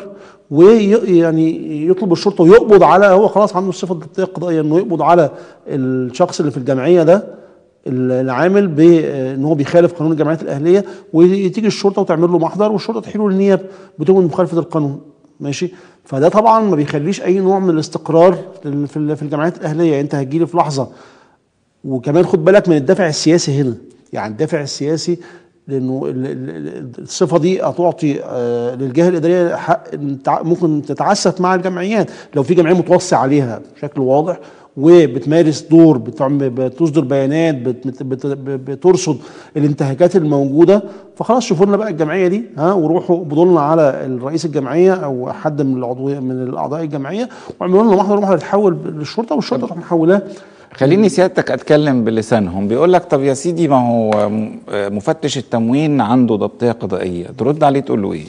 ويعني يطلب الشرطه ويقبض على هو خلاص عنده الصفه الضبطيه القضائيه انه يقبض على الشخص اللي في الجمعيه ده العامل بان هو بيخالف قانون الجمعيات الاهليه وتيجي الشرطه وتعمل له محضر والشرطه تحيله للنيابه بتكون مخالفه القانون ماشي فده طبعا ما بيخليش اي نوع من الاستقرار في في الجمعيات الاهليه يعني انت هتجيلي في لحظه وكمان خد بالك من الدافع السياسي هنا يعني الدافع السياسي لانه ال- ال- ال- الصفه دي هتعطي آه، للجهه الاداريه حق إن تع- ممكن تتعسف مع الجمعيات لو في جمعيه متوصي عليها بشكل واضح وبتمارس دور بتعم- بتصدر بيانات بت- بت- بت- بترصد الانتهاكات الموجوده فخلاص شوفوا لنا بقى الجمعيه دي ها وروحوا اقبضوا لنا على رئيس الجمعيه او حد من العضويه من الاعضاء الجمعيه واعملوا لنا محضر محضر يتحول للشرطه والشرطه تروح محولاه خليني سيادتك اتكلم بلسانهم بيقول لك طب يا سيدي ما هو م- مفتش التموين عنده ضبطيه قضائيه ترد عليه تقول له ايه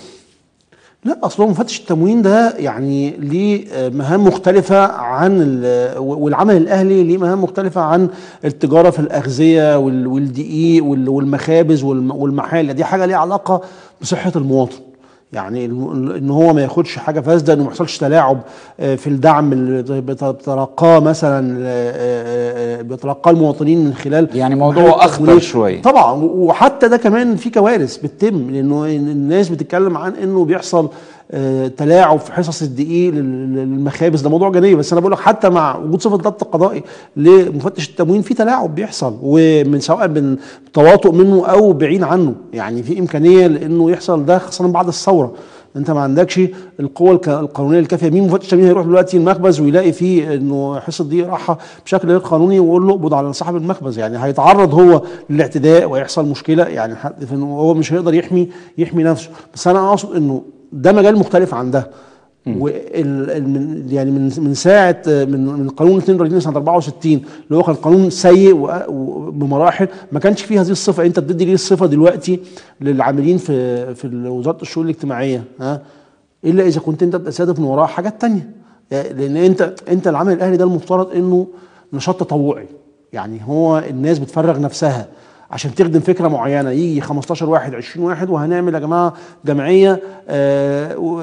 لا اصلا مفتش التموين ده يعني ليه آه، مهام مختلفه عن ال- والعمل الاهلي ليه مهام مختلفه عن التجاره في الاغذيه وال- والدقيق وال- والمخابز والم- والمحال دي حاجه ليها علاقه بصحه المواطن يعني الم- ان هو ما ياخدش حاجه فاسده انه ما يحصلش تلاعب آه، في الدعم اللي بت- بتلقاه مثلا آه، آه، آه، بيتلقاه المواطنين من خلال يعني موضوع محل أخطر التموين. شوية. طبعا وحتى ده كمان في كوارث بتتم لانه الناس بتتكلم عن انه بيحصل آه، تلاعب في حصص الدقيق لل- للمخابز ده موضوع جانبي بس انا بقول لك حتى مع وجود صفه ضبط القضائي لمفتش التموين في تلاعب بيحصل ومن سواء من تواطؤ منه او بعيد عنه يعني في امكانيه لانه يحصل ده خاصه بعد الثوره انت ما عندكش القوه الك- القانونيه الكافيه مين مفتش تموين هيروح دلوقتي المخبز ويلاقي فيه انه حصه دي راحه بشكل غير قانوني ويقول له اقبض على صاحب المخبز يعني هيتعرض هو للاعتداء ويحصل مشكله يعني حد- هو مش هيقدر يحمي يحمي نفسه بس انا اقصد انه ده مجال مختلف عن ده وال ال- من يعني من من ساعه آه، من من قانون 32 سنه 64 اللي هو كان قانون سيء وأ- وبمراحل ما كانش فيه هذه الصفه انت بتدي ليه الصفه دلوقتي للعاملين في في وزاره الشؤون الاجتماعيه ها الا اذا كنت انت بتستهدف من وراها حاجات تانية يعني لان انت انت العمل الاهلي ده المفترض انه نشاط تطوعي يعني هو الناس بتفرغ نفسها عشان تخدم فكره معينه يجي 15 واحد 20 واحد وهنعمل يا جماعه جمعيه آه، و-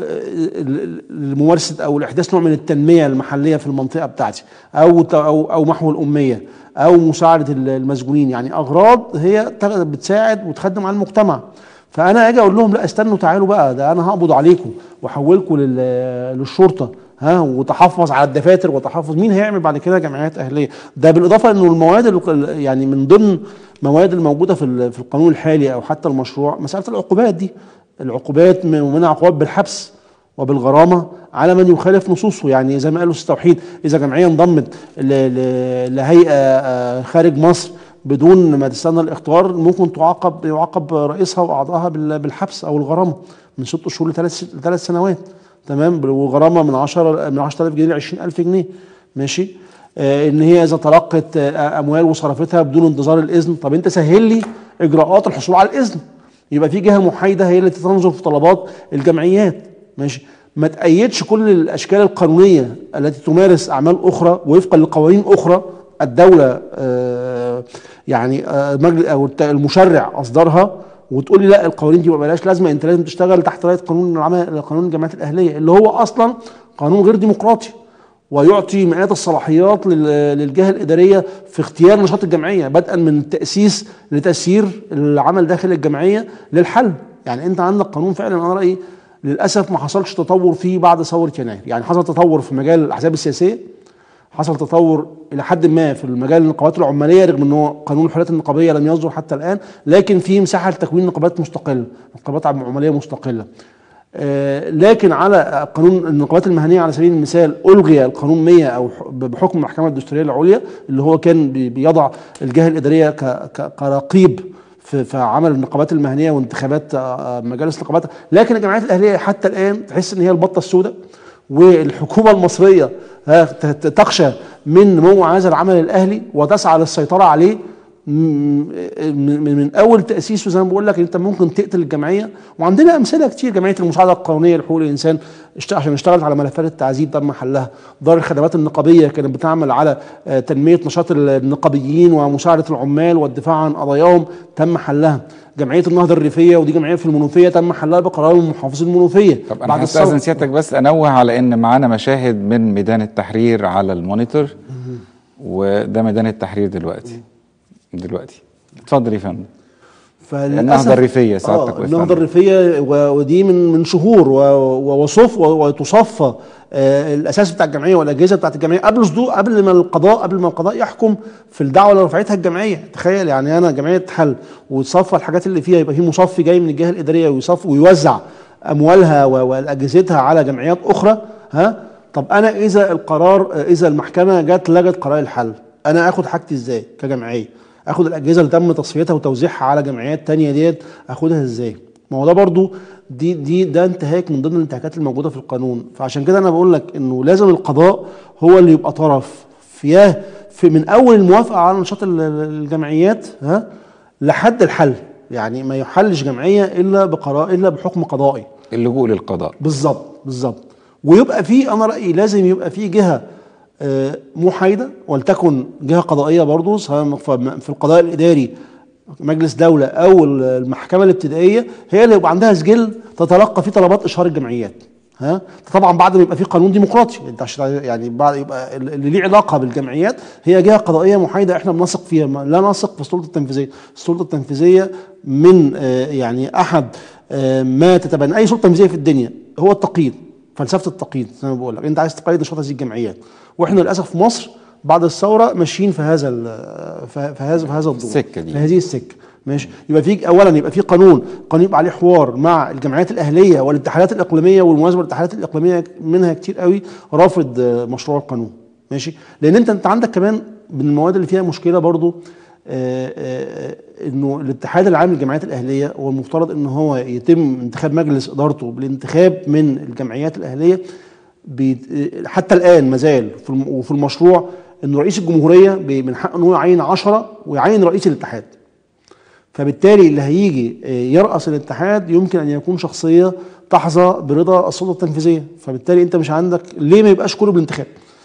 ل- لممارسه او لاحداث نوع من التنميه المحليه في المنطقه بتاعتي او ت- او او محو الاميه او مساعده المسجونين يعني اغراض هي تغ- بتساعد وتخدم على المجتمع فانا اجي اقول لهم لا استنوا تعالوا بقى ده انا هقبض عليكم واحولكم لل- للشرطه ها وتحفظ على الدفاتر وتحفظ مين هيعمل بعد كده جمعيات اهليه ده بالاضافه انه المواد ال- يعني من ضمن مواد الموجوده في ال- في القانون الحالي او حتى المشروع مساله العقوبات دي العقوبات من- ومنها عقوبات بالحبس وبالغرامه على من يخالف نصوصه يعني زي ما قالوا في التوحيد اذا جمعيه انضمت ل- ل- لهيئه آه، خارج مصر بدون ما تستنى الاختيار ممكن تعاقب يعاقب رئيسها واعضائها بال- بالحبس او الغرامه من ست شهور لثلاث لثلاث سنوات تمام وغرامه من 10 من 10000 جنيه ل 20000 جنيه ماشي آه ان هي اذا تلقت آه اموال وصرفتها بدون انتظار الاذن طب انت سهل لي اجراءات الحصول على الاذن يبقى في جهه محايده هي اللي تنظر في طلبات الجمعيات ماشي ما تأيدش كل الاشكال القانونيه التي تمارس اعمال اخرى وفقا لقوانين اخرى الدوله آه يعني آه مجلس او الت- المشرع اصدرها وتقول لي لا القوانين دي ما بلاش لازمه انت لازم تشتغل تحت رايه قانون العمل قانون الجمعيات الاهليه اللي هو اصلا قانون غير ديمقراطي ويعطي مئات الصلاحيات لل- للجهه الاداريه في اختيار نشاط الجمعيه بدءا من التاسيس لتسيير العمل داخل الجمعيه للحل يعني انت عندك قانون فعلا انا رايي للاسف ما حصلش تطور فيه بعد ثوره يناير يعني حصل تطور في مجال الاحزاب السياسيه حصل تطور الى حد ما في المجال النقابات العماليه رغم ان هو قانون الحريات النقابيه لم يصدر حتى الان لكن في مساحه لتكوين نقابات مستقله نقابات عماليه مستقله آه، لكن على قانون النقابات المهنيه على سبيل المثال الغي القانون 100 او ح- بحكم المحكمه الدستوريه العليا اللي هو كان بي- بيضع الجهه الاداريه ك- ك- كرقيب في في عمل النقابات المهنيه وانتخابات آه، مجالس النقابات لكن الجمعيات الاهليه حتى الان تحس ان هي البطه السوداء والحكومه المصريه ها، ت- ت- تخشى من نمو هذا العمل الاهلي وتسعى للسيطره عليه م- من من اول تاسيسه زي ما بقول لك انت ممكن تقتل الجمعيه وعندنا امثله كتير جمعيه المساعده القانونيه لحقوق الانسان اشت- عشان اشتغلت على ملفات التعذيب تم حلها دار الخدمات النقابيه كانت بتعمل على آه، تنميه نشاط النقابيين ومساعده العمال والدفاع عن قضاياهم تم حلها جمعيه النهضه الريفيه ودي جمعيه في المنوفيه تم حلها بقرار من محافظ المنوفيه طب انا هستاذن سيادتك بس انوه على ان معانا مشاهد من ميدان التحرير على المونيتور وده ميدان التحرير دلوقتي دلوقتي اتفضل يا فندم فللأسف النهضة الريفية سعادتك آه وإفهام. النهضة الريفية و- ودي من من شهور و- و- وصف و- وتصفى آه الأساس بتاع الجمعية والأجهزة بتاعت الجمعية قبل صدور قبل ما القضاء قبل ما القضاء يحكم في الدعوة اللي رفعتها الجمعية تخيل يعني أنا جمعية حل وتصفى الحاجات اللي فيها يبقى في مصفي جاي من الجهة الإدارية ويصفي ويوزع أموالها و- وأجهزتها على جمعيات أخرى ها طب أنا إذا القرار آه، إذا المحكمة جت لغت قرار الحل أنا آخد حاجتي إزاي كجمعية اخد الاجهزه اللي تم تصفيتها وتوزيعها على جمعيات تانية ديت اخدها ازاي ما هو ده برضو دي دي ده انتهاك من ضمن الانتهاكات الموجوده في القانون فعشان كده انا بقول لك انه لازم القضاء هو اللي يبقى طرف فياه في من اول الموافقه على نشاط ال- ال- الجمعيات ها لحد الحل يعني ما يحلش جمعيه الا بقرار الا بحكم قضائي اللجوء للقضاء بالظبط بالظبط ويبقى في انا رايي لازم يبقى في جهه آه، محايده ولتكن جهه قضائيه برضو سواء ف- في القضاء الاداري مجلس دوله او المحكمه الابتدائيه هي اللي يبقى عندها سجل تتلقى فيه طلبات اشهار الجمعيات ها طبعا بعد ما يبقى في قانون ديمقراطي انت عشان يعني بعد يبقى اللي ليه علاقه بالجمعيات هي جهه قضائيه محايده احنا بنثق فيها ما- لا نثق في السلطه التنفيذيه السلطه التنفيذيه من آه، يعني احد آه، ما تتبنى اي سلطه تنفيذيه في الدنيا هو التقييد فلسفه التقييد زي ما بقول لك انت عايز تقيد نشاط هذه الجمعيات واحنا للاسف في مصر بعد الثوره ماشيين في هذا ال- في في هذا في هذا الضوء السكة دي. في هذه السكه ماشي يبقى في اولا يبقى في قانون قانون يبقى عليه حوار مع الجمعيات الاهليه والاتحادات الاقليميه والمناسبه الاتحادات الاقليميه منها كتير قوي رافض آه، مشروع القانون ماشي لان انت انت عندك كمان من المواد اللي فيها مشكله برضو آه، آه، انه الاتحاد العام للجمعيات الاهليه هو المفترض ان هو يتم انتخاب مجلس ادارته بالانتخاب من الجمعيات الاهليه بي- حتى الان ما زال في الم- وفي المشروع ان رئيس الجمهوريه بي- من حقه ان هو يعين 10 ويعين رئيس الاتحاد فبالتالي اللي هيجي آه، يرأس الاتحاد يمكن ان يكون شخصيه تحظى برضا السلطه التنفيذيه فبالتالي انت مش عندك ليه ما يبقاش كله بالانتخاب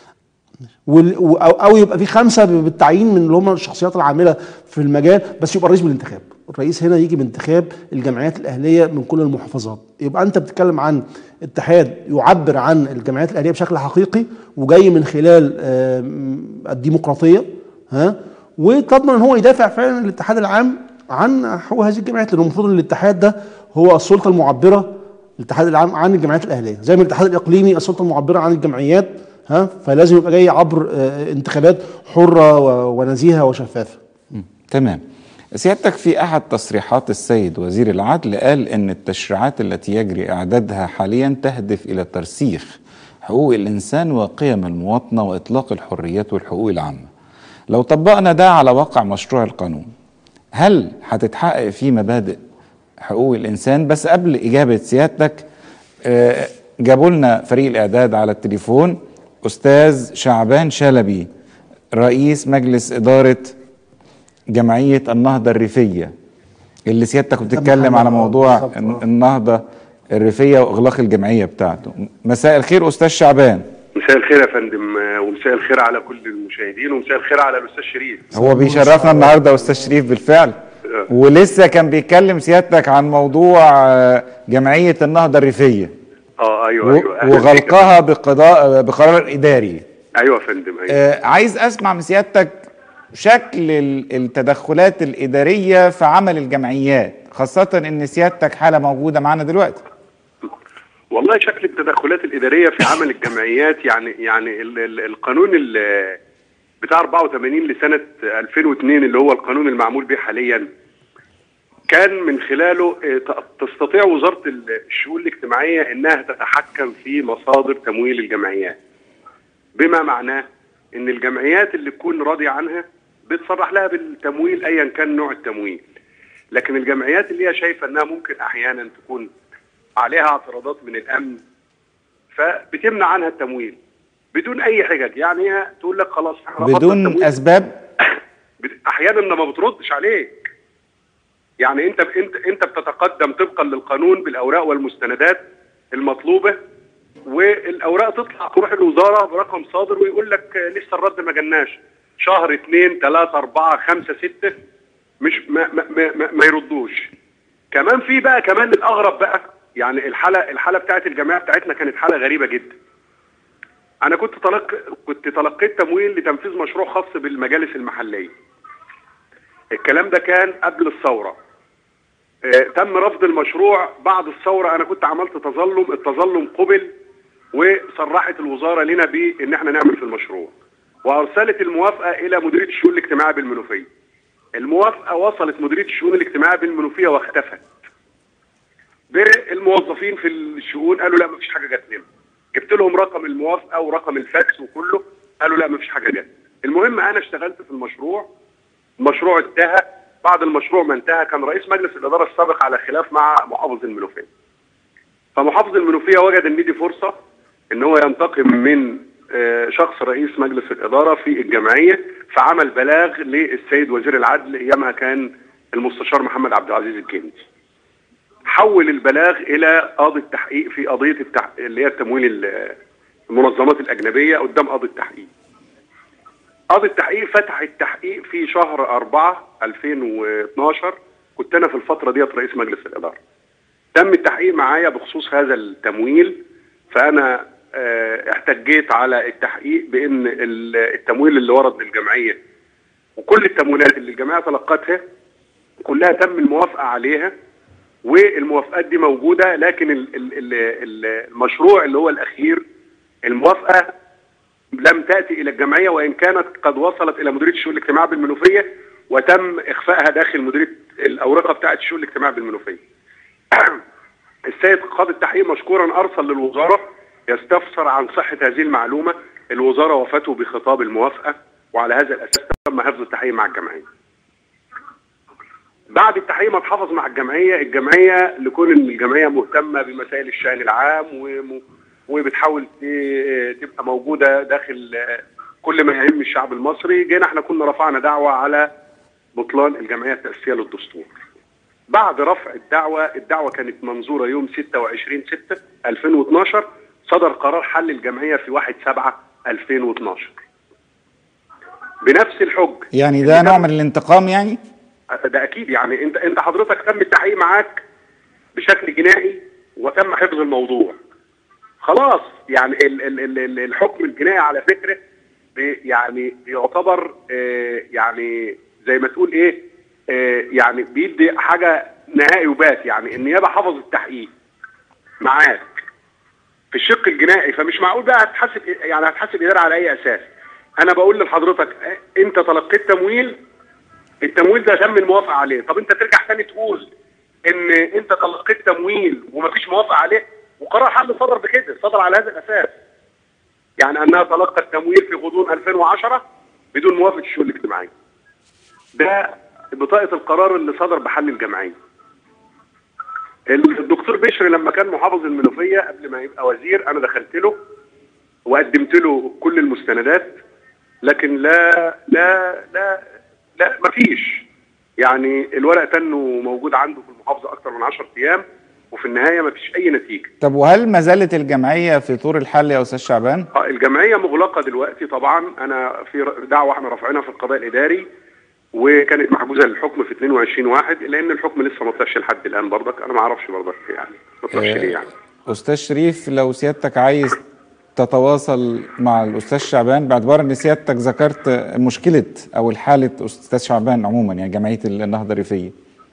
وال- و- او أو يبقى في خمسه بالتعيين من اللي هم الشخصيات العامله في المجال بس يبقى الرئيس بالانتخاب الرئيس هنا يجي بانتخاب الجمعيات الاهليه من كل المحافظات يبقى انت بتتكلم عن اتحاد يعبر عن الجمعيات الاهليه بشكل حقيقي وجاي من خلال آم، الديمقراطيه ها وتضمن ان هو يدافع فعلا الاتحاد العام عن حقوق هذه الجمعيات لان المفروض ان الاتحاد ده هو السلطه المعبره الاتحاد العام عن الجمعيات الاهليه زي ما الاتحاد الاقليمي السلطه المعبره عن الجمعيات ها فلازم يبقى جاي عبر آه، انتخابات حره و- ونزيهه وشفافه تمام سيادتك في احد تصريحات السيد وزير العدل قال ان التشريعات التي يجري اعدادها حاليا تهدف الى ترسيخ حقوق الانسان وقيم المواطنه واطلاق الحريات والحقوق العامه لو طبقنا ده على واقع مشروع القانون هل هتتحقق فيه مبادئ حقوق الانسان بس قبل اجابه سيادتك آه، جابوا لنا فريق الاعداد على التليفون استاذ شعبان شلبي رئيس مجلس اداره جمعيه النهضه الريفيه اللي سيادتك بتتكلم على موضوع بالظبط، آه. النهضه الريفيه واغلاق الجمعيه بتاعته مساء الخير استاذ شعبان مساء الخير يا فندم آه، ومساء الخير على كل المشاهدين ومساء الخير على الاستاذ شريف هو بيشرفنا النهارده استاذ شريف بالفعل ولسه كان بيتكلم سيادتك عن موضوع آه، جمعيه النهضه الريفيه اه ايوه و- ايوه أهلاً بيك. وغلقها بقضاء بقرار اداري ايوه يا فندم ايوه آه، عايز اسمع من سيادتك شكل ال- التدخلات الاداريه في عمل الجمعيات خاصه ان سيادتك حاله موجوده معانا دلوقتي والله شكل التدخلات الاداريه في عمل الجمعيات يعني يعني ال ال القانون ال- بتاع 84 لسنه 2002 اللي هو القانون المعمول به حاليا كان من خلاله آه، ت- تستطيع وزاره ال- الشؤون الاجتماعيه انها تتحكم في مصادر تمويل الجمعيات بما معناه ان الجمعيات اللي تكون راضيه عنها بتصرح لها بالتمويل ايا كان نوع التمويل لكن الجمعيات اللي هي شايفه انها ممكن احيانا تكون عليها اعتراضات من الامن فبتمنع عنها التمويل بدون اي حجج يعني هي تقول لك خلاص احنا رفضنا بدون التمويل. اسباب بت- احيانا ما بتردش عليك يعني انت انت انت بتتقدم طبقا للقانون بالاوراق والمستندات المطلوبه والاوراق تطلع تروح الوزاره برقم صادر ويقول لك آه، لسه الرد ما جالناش شهر اثنين ثلاثة أربعة خمسة ستة مش ما ما ما, ما, ما يردوش كمان في بقى كمان الأغرب بقى يعني الحالة الحالة بتاعت الجماعة بتاعتنا كانت حالة غريبة جدا أنا كنت تلق كنت تلقيت تمويل لتنفيذ مشروع خاص بالمجالس المحلية الكلام ده كان قبل الثورة آه، تم رفض المشروع بعد الثورة أنا كنت عملت تظلم التظلم قبل وصرحت الوزارة لنا بأن احنا نعمل في المشروع وأرسلت الموافقة إلى مديرية الشؤون الاجتماعية بالمنوفية الموافقة وصلت مديرية الشؤون الاجتماعية بالمنوفية واختفت بالموظفين في الشؤون قالوا لا مفيش حاجة جات لنا جبت لهم رقم الموافقة ورقم الفاكس وكله قالوا لا مفيش حاجة جات المهم أنا اشتغلت في المشروع المشروع انتهى بعد المشروع ما انتهى كان رئيس مجلس الإدارة السابق على خلاف مع محافظ المنوفية فمحافظ المنوفية وجد ان دي فرصة ان هو ينتقم من آه، شخص رئيس مجلس الإدارة في الجمعية فعمل بلاغ للسيد وزير العدل ايامها كان المستشار محمد عبد العزيز الكندي حول البلاغ الى قاضي التحقيق في قضية التح... اللي هي التمويل ال- المنظمات الأجنبية قدام قاضي التحقيق قاضي التحقيق فتح التحقيق في شهر 4 2012 كنت انا في الفتره ديت رئيس مجلس الاداره تم التحقيق معايا بخصوص هذا التمويل فانا آه، احتجيت على التحقيق بان ال- التمويل اللي ورد للجمعيه وكل التمويلات اللي الجمعيه تلقتها كلها تم الموافقه عليها والموافقات دي موجوده لكن ال- ال- ال- ال- المشروع اللي هو الاخير الموافقه لم تأتي إلى الجمعية وإن كانت قد وصلت إلى مديرية الشؤون الاجتماعية بالمنوفية وتم إخفائها داخل مديرية الأورقة بتاعة الشؤون الاجتماعية بالمنوفية. السيد قاضي التحقيق مشكورا أرسل للوزارة يستفسر عن صحة هذه المعلومة الوزارة وافته بخطاب الموافقة وعلى هذا الأساس تم حفظ التحقيق مع الجمعية. بعد التحقيق ما اتحفظ مع الجمعية الجمعية لكون إن الجمعية مهتمة بمسائل الشأن العام وم... وبتحاول ت- تبقى موجوده داخل آه، كل ما يهم الشعب المصري جينا احنا كنا رفعنا دعوه على بطلان الجمعيه التاسيسيه للدستور بعد رفع الدعوه الدعوه كانت منظوره يوم 26 6 2012 صدر قرار حل الجمعيه في 1 7 2012 بنفس الحج يعني ده نوع من الانتقام يعني ده اكيد يعني انت انت حضرتك تم التحقيق معاك بشكل جنائي وتم حفظ الموضوع خلاص يعني ال ال ال ال الحكم الجنائي على فكره بي- يعني يعتبر آه، يعني زي ما تقول ايه آه، يعني بيدي حاجه نهائي وبات يعني النيابه حفظت التحقيق معاك في الشق الجنائي فمش معقول بقى هتحاسب يعني هتحاسب اداره على اي اساس انا بقول لحضرتك آه، انت تلقيت تمويل التمويل ده تم الموافقه عليه طب انت ترجع تاني تقول ان انت تلقيت تمويل ومفيش موافقه عليه وقرار حل صدر بكده صدر على هذا الاساس يعني انها تلقت تمويل في غضون 2010 بدون موافقه الشؤون الاجتماعيه ده بطاقه القرار اللي صدر بحل الجمعيه الدكتور بشر لما كان محافظ المنوفيه قبل ما يبقى وزير انا دخلت له وقدمت له كل المستندات لكن لا لا لا لا مفيش يعني الورق تنه موجود عنده في المحافظه اكتر من 10 ايام وفي النهايه مفيش اي نتيجه طب وهل ما زالت الجمعيه في طور الحل يا استاذ شعبان آه، الجمعيه مغلقه دلوقتي طبعا انا في ر- دعوه احنا رافعينها في القضاء الاداري وكانت محجوزه للحكم في 22 واحد لان الحكم لسه ما طلعش لحد الان برضك انا ما اعرفش برضك يعني ما طلعش ليه يعني استاذ شريف لو سيادتك عايز تتواصل مع الاستاذ شعبان باعتبار ان سيادتك ذكرت مشكله او الحاله استاذ شعبان عموما يعني جمعيه النهضه الريفيه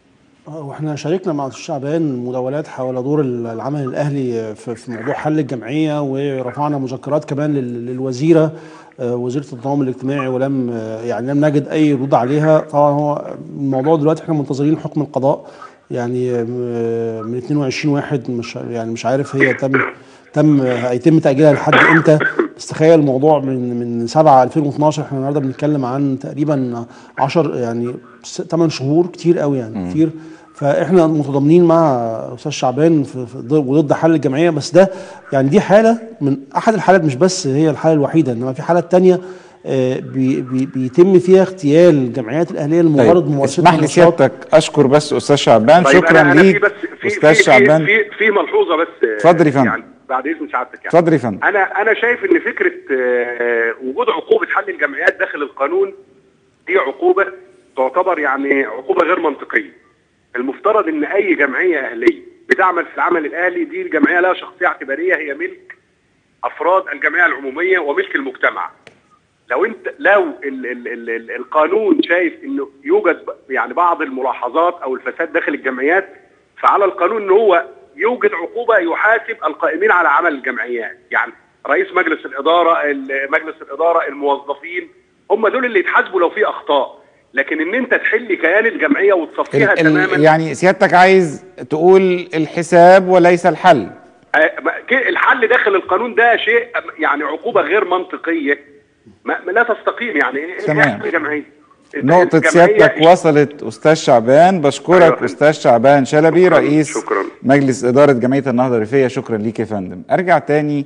آه، واحنا شاركنا مع الاستاذ شعبان مداولات حول دور العمل الاهلي في في موضوع حل الجمعيه ورفعنا مذكرات كمان لل- للوزيره آه، وزيره التضامن الاجتماعي ولم آه، يعني لم نجد اي ردود عليها طبعا هو الموضوع دلوقتي احنا منتظرين حكم القضاء يعني آه، من 22 واحد مش يعني مش عارف هي تم تم هيتم تاجيلها لحد امتى بس تخيل الموضوع من من 7 2012 احنا النهارده بنتكلم عن تقريبا 10 يعني 8 شهور كتير قوي يعني كتير فاحنا متضامنين مع استاذ شعبان في في ضد- وضد حل الجمعيه بس ده يعني دي حاله من احد الحالات مش بس هي الحاله الوحيده انما في حالات تانية آه، بي بي بيتم فيها اغتيال الجمعيات الاهليه لمجرد ممارستها اسمح لي النشاط. سيادتك اشكر بس استاذ شعبان طيب شكرا أنا أنا في ليك بس في استاذ في شعبان في في ملحوظه بس اتفضل يا فندم. يعني بعد اذن سعادتك يعني اتفضل يا فندم انا انا شايف ان فكره آه، وجود عقوبه حل الجمعيات داخل القانون دي عقوبه تعتبر يعني عقوبه غير منطقيه المفترض ان اي جمعيه اهليه بتعمل في العمل الاهلي دي الجمعيه لها شخصيه اعتباريه هي ملك افراد الجمعيه العموميه وملك المجتمع لو انت لو ال ال ال ال القانون شايف انه يوجد ب- يعني بعض الملاحظات او الفساد داخل الجمعيات فعلى القانون ان هو يوجد عقوبه يحاسب القائمين على عمل الجمعيات يعني رئيس مجلس الاداره ال- مجلس الاداره الموظفين هم دول اللي يتحاسبوا لو في اخطاء لكن ان انت تحل كيان الجمعيه وتصفيها ال- ال- تماما يعني سيادتك عايز تقول الحساب وليس الحل آه، ما- ك- الحل داخل القانون ده شيء يعني عقوبه غير منطقيه ما ما لا تستقيم يعني إيه- إيه تمام. يحل جمعيه نقطة الجمعية- سيادتك وصلت أستاذ شعبان بشكرك أيوة. أستاذ شعبان شلبي شكراً، رئيس شكراً. مجلس إدارة جمعية النهضة الريفية شكرا ليك يا فندم أرجع تاني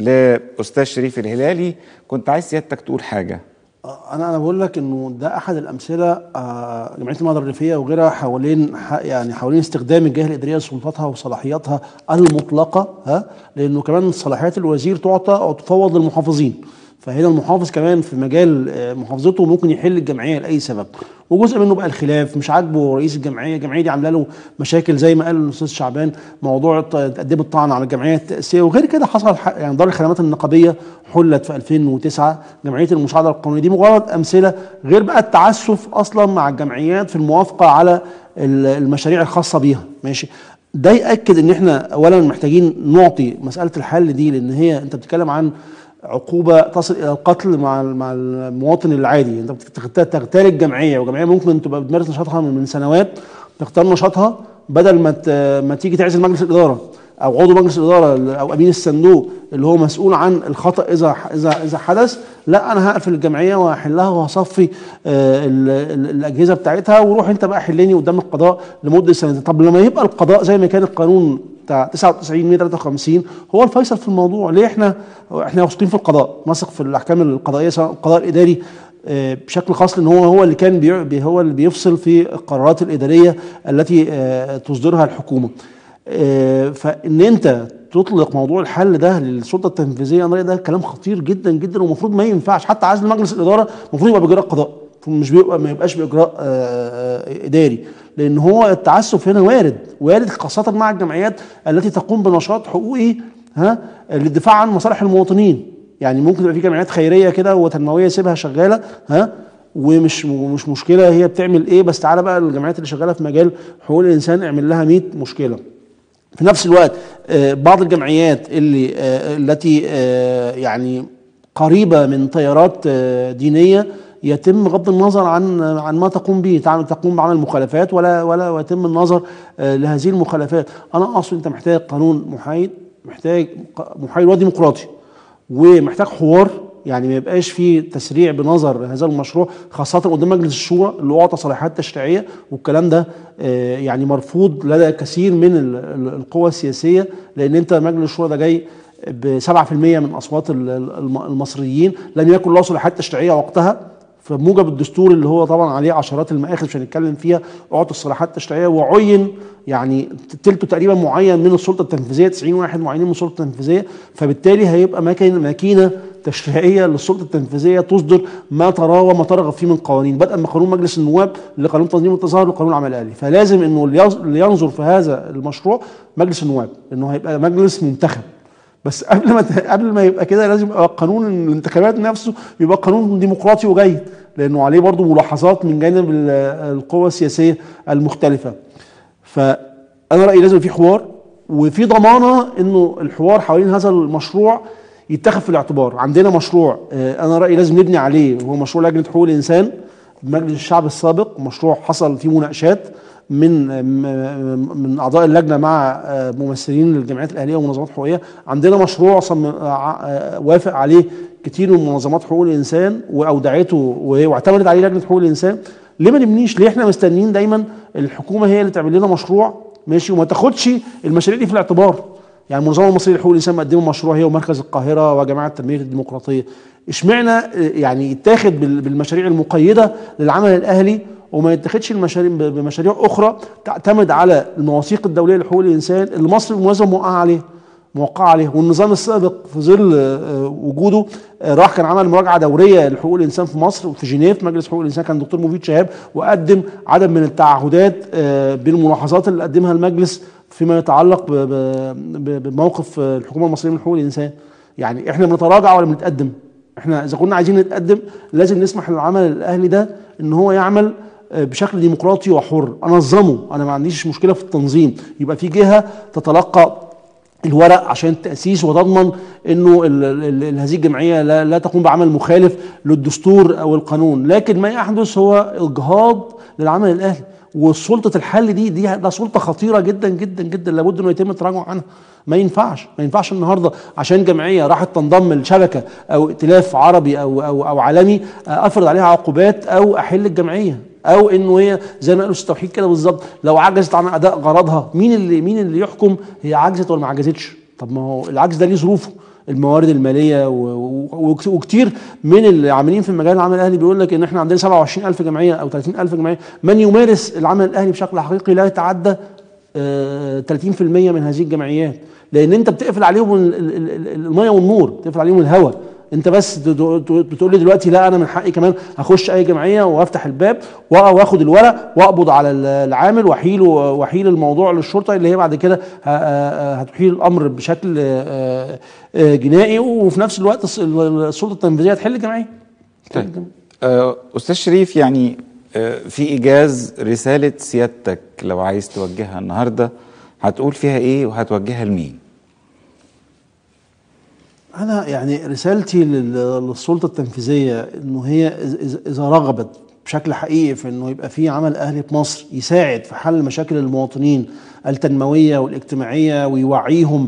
لأستاذ شريف الهلالي كنت عايز سيادتك تقول حاجة انا انا بقول لك انه ده احد الامثله آه، جمعيه النهضه الريفيه وغيرها حوالين ح- يعني حوالين استخدام الجهه الاداريه لسلطاتها وصلاحياتها المطلقه ها لانه كمان صلاحيات الوزير تعطى او تفوض للمحافظين فهنا المحافظ كمان في مجال آه، محافظته ممكن يحل الجمعيه لاي سبب وجزء منه بقى الخلاف مش عاجبه رئيس الجمعيه الجمعيه دي عامله له مشاكل زي ما قال الاستاذ شعبان موضوع الط- تقديم الطعن على الجمعيه التاسيسيه وغير كده حصل ح- يعني دار الخدمات النقابيه حلت في 2009 جمعيه المساعده القانونيه دي مجرد امثله غير بقى التعسف اصلا مع الجمعيات في الموافقه على ال- المشاريع الخاصه بيها ماشي ده ياكد ان احنا اولا محتاجين نعطي مساله الحل دي لان هي انت بتتكلم عن عقوبه تصل الى القتل مع مع المواطن العادي انت بتغت- تغتال الجمعيه وجمعيه ممكن تبقى بتمارس نشاطها من من سنوات تختار نشاطها بدل ما ت- ما تيجي تعزل مجلس الاداره او عضو مجلس الاداره او امين الصندوق اللي هو مسؤول عن الخطا اذا اذا اذا حدث لا انا هقفل الجمعيه وهحلها وهصفي آه، ال- ال- الاجهزه بتاعتها وروح انت بقى حلني قدام القضاء لمده سنتين طب لما يبقى القضاء زي ما كان القانون بتاع 99 153 هو الفيصل في الموضوع ليه احنا احنا واثقين في القضاء نثق في الاحكام القضائيه سواء القضاء الاداري آه، بشكل خاص لان هو هو اللي كان بي بي- هو اللي بيفصل في القرارات الاداريه التي آه، تصدرها الحكومه آه، فان انت تطلق موضوع الحل ده للسلطه التنفيذيه انا رأيي ده كلام خطير جدا جدا ومفروض ما ينفعش حتى عزل مجلس الاداره المفروض يبقى باجراء قضاء مش بيبقى ما يبقاش باجراء آه، آه، اداري لان هو التعسف هنا وارد وارد خاصه مع الجمعيات التي تقوم بنشاط حقوقي ها للدفاع عن مصالح المواطنين يعني ممكن يبقى في جمعيات خيريه كده وتنمويه سيبها شغاله ها ومش مش مشكله هي بتعمل ايه بس تعالى بقى الجمعيات اللي شغاله في مجال حقوق الانسان اعمل لها 100 مشكله في نفس الوقت آه، بعض الجمعيات اللي آه، التي آه، يعني قريبه من تيارات آه، دينيه يتم غض النظر عن عن ما تقوم به تعمل تقوم بعمل مخالفات ولا ولا يتم النظر آه، لهذه المخالفات انا اقصد انت محتاج قانون محايد محتاج ق- محايد وديمقراطي ومحتاج حوار يعني ما يبقاش في تسريع بنظر هذا المشروع خاصة قدام مجلس الشورى اللي أعطى صلاحيات تشريعية والكلام ده آه، يعني مرفوض لدى كثير من ال- ال- القوى السياسية لأن أنت مجلس الشورى ده جاي ب 7% من أصوات ال- ال- الم- المصريين لم يكن له صلاحيات تشريعية وقتها فموجب الدستور اللي هو طبعا عليه عشرات المآخذ مش هنتكلم فيها اعطى الصلاحيات التشريعيه وعين يعني تلته تقريبا معين من السلطه التنفيذيه 90 واحد معينين من السلطه التنفيذيه فبالتالي هيبقى ماكينه ماكينه تشريعيه للسلطه التنفيذيه تصدر ما تراه وما ترغب فيه من قوانين بدءا من قانون مجلس النواب لقانون تنظيم التظاهر لقانون العمل الاهلي فلازم انه اللي يص- اللي ينظر في هذا المشروع مجلس النواب انه هيبقى مجلس منتخب بس قبل ما ت- قبل ما يبقى كده لازم يبقى قانون الانتخابات نفسه يبقى قانون ديمقراطي وجيد لانه عليه برضو ملاحظات من جانب ال- القوى السياسيه المختلفه فانا رايي لازم في حوار وفي ضمانه انه الحوار حوالين هذا المشروع يتخذ في الاعتبار عندنا مشروع آه، انا رايي لازم نبني عليه وهو مشروع لجنه حقوق الانسان مجلس الشعب السابق مشروع حصل فيه مناقشات من م- من اعضاء اللجنه مع آه، ممثلين للجمعيات الاهليه ومنظمات حقوقيه عندنا مشروع صم... آه، آه، وافق عليه كتير من منظمات حقوق الانسان واودعته و- واعتمدت عليه لجنه حقوق الانسان ليه ما نبنيش ليه احنا مستنيين دايما الحكومه هي اللي تعمل لنا مشروع ماشي وما تاخدش المشاريع دي في الاعتبار يعني المنظمه المصريه لحقوق الانسان مقدمه مشروع هي ومركز القاهره وجماعه التنميه الديمقراطيه اشمعنى آه، يعني يتاخد بال- بالمشاريع المقيده للعمل الاهلي وما يتخذش المشاريع ب- بمشاريع اخرى تعتمد على المواثيق الدوليه لحقوق الانسان اللي مصر بالمناسبه موقعه عليها موقعه عليها والنظام السابق في ظل آه، وجوده آه، راح كان عمل مراجعه دوريه لحقوق الانسان في مصر وفي جنيف مجلس حقوق الانسان كان دكتور مفيد شهاب وقدم عدد من التعهدات آه، بالملاحظات اللي قدمها المجلس فيما يتعلق ب- ب- ب- بموقف آه، الحكومه المصريه من حقوق الانسان يعني احنا بنتراجع ولا بنتقدم احنا اذا كنا عايزين نتقدم لازم نسمح للعمل الاهلي ده ان هو يعمل آه، بشكل ديمقراطي وحر انظمه انا ما عنديش مشكله في التنظيم يبقى في جهه تتلقى الورق عشان التأسيس وتضمن انه ال- ال- ال- هذه الجمعيه لا, لا تقوم بعمل مخالف للدستور او القانون، لكن ما يحدث هو اجهاض للعمل الاهلي وسلطه الحل دي دي ده سلطه خطيره جدا جدا جدا لابد انه يتم التراجع عنها. ما ينفعش ما ينفعش النهارده عشان جمعيه راحت تنضم لشبكه او ائتلاف عربي او او او عالمي آه، افرض عليها عقوبات او احل الجمعيه او انه هي زي ما قالوا في التوحيد كده بالظبط لو عجزت عن اداء غرضها مين اللي مين اللي يحكم هي عجزت ولا ما عجزتش طب ما هو العجز ده ليه ظروفه الموارد الماليه و- و- وكت- وكتير من العاملين في المجال العمل الاهلي بيقول لك ان احنا عندنا 27000 جمعيه او 30000 جمعيه من يمارس العمل الاهلي بشكل حقيقي لا يتعدى آه، 30% من هذه الجمعيات لان انت بتقفل عليهم ال- ال- ال- ال- الميه والنور بتقفل عليهم الهواء انت بس ت- ت- بتقول لي دلوقتي لا انا من حقي كمان اخش اي جمعيه وافتح الباب وأ- واخد الورق واقبض على ال- العامل واحيله واحيل الموضوع للشرطه اللي هي بعد كده ه- ه- هتحيل الامر بشكل آه، آه، جنائي وفي نفس الوقت الس- السلطه التنفيذيه هتحل الجمعيه طيب آه، استاذ شريف يعني آه، في ايجاز رساله سيادتك لو عايز توجهها النهارده هتقول فيها ايه وهتوجهها لمين انا يعني رسالتي لل- للسلطه التنفيذيه انه هي إذ- إذ- اذا رغبت بشكل حقيقي في انه يبقى في عمل اهلي في مصر يساعد في حل مشاكل المواطنين التنمويه والاجتماعيه ويوعيهم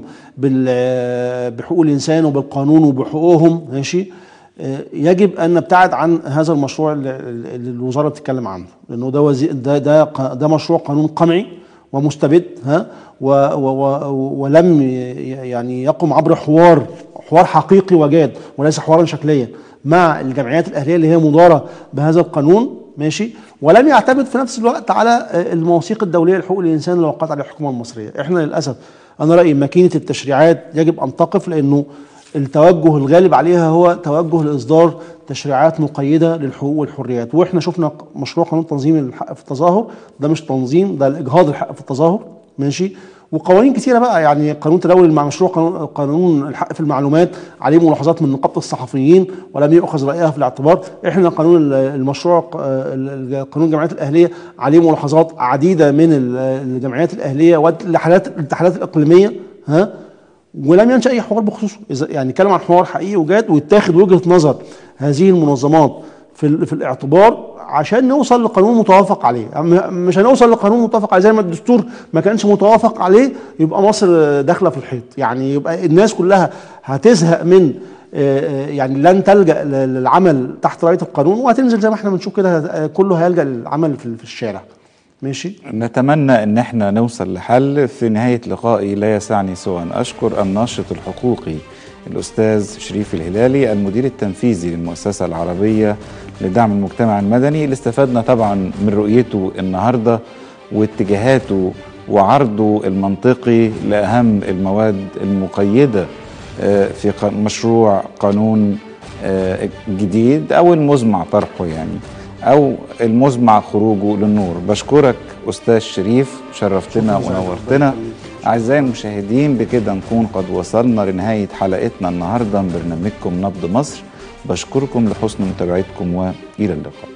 بال- بحقوق الانسان وبالقانون وبحقوقهم ماشي آه، يجب ان نبتعد عن هذا المشروع اللي اللي الوزاره بتتكلم عنه لانه ده وزي ده ده ق- ده مشروع قانون قمعي ومستبد ها و و و ولم ي- يعني يقم عبر حوار حوار حقيقي وجاد وليس حوارا شكليا مع الجمعيات الاهليه اللي هي مداره بهذا القانون ماشي ولم يعتمد في نفس الوقت على آه، المواثيق الدوليه لحقوق الانسان اللي وقعت عليها الحكومه المصريه احنا للاسف انا رايي ماكينه التشريعات يجب ان تقف لانه التوجه الغالب عليها هو توجه لاصدار تشريعات مقيده للحقوق والحريات واحنا شفنا مشروع قانون تنظيم الحق في التظاهر ده مش تنظيم ده الاجهاض الحق في التظاهر ماشي وقوانين كثيره بقى يعني قانون تداول مع مشروع قانون, قانون الحق في المعلومات عليه ملاحظات من نقابه الصحفيين ولم يؤخذ رايها في الاعتبار احنا قانون ال- المشروع ق- ال- ال- قانون الجمعيات الاهليه عليه ملاحظات عديده من ال- الجمعيات الاهليه والاتحادات الاتحادات الاقليميه ها ولم ينشا اي حوار بخصوصه إذا يعني نتكلم عن حوار حقيقي وجاد ويتاخد وجهه نظر هذه المنظمات في ال- في الاعتبار عشان نوصل لقانون متوافق عليه م- مش هنوصل لقانون متوافق عليه زي ما الدستور ما كانش متوافق عليه يبقى مصر داخله في الحيط يعني يبقى الناس كلها هتزهق من آه، آه، يعني لن تلجا ل- للعمل تحت رايه القانون وهتنزل زي ما احنا بنشوف كده آه، كله هيلجا للعمل في في الشارع ماشي نتمنى ان احنا نوصل لحل في نهايه لقائي لا يسعني سوى ان اشكر الناشط الحقوقي الاستاذ شريف الهلالي المدير التنفيذي للمؤسسه العربيه لدعم المجتمع المدني اللي استفدنا طبعا من رؤيته النهارده واتجاهاته وعرضه المنطقي لاهم المواد المقيده آه، في ق- مشروع قانون آه، جديد او المزمع طرحه يعني او المزمع خروجه للنور بشكرك استاذ شريف شرفتنا شكراً. ونورتنا اعزائي المشاهدين بكده نكون قد وصلنا لنهايه حلقتنا النهارده من برنامجكم نبض مصر بشكركم لحسن متابعتكم والى اللقاء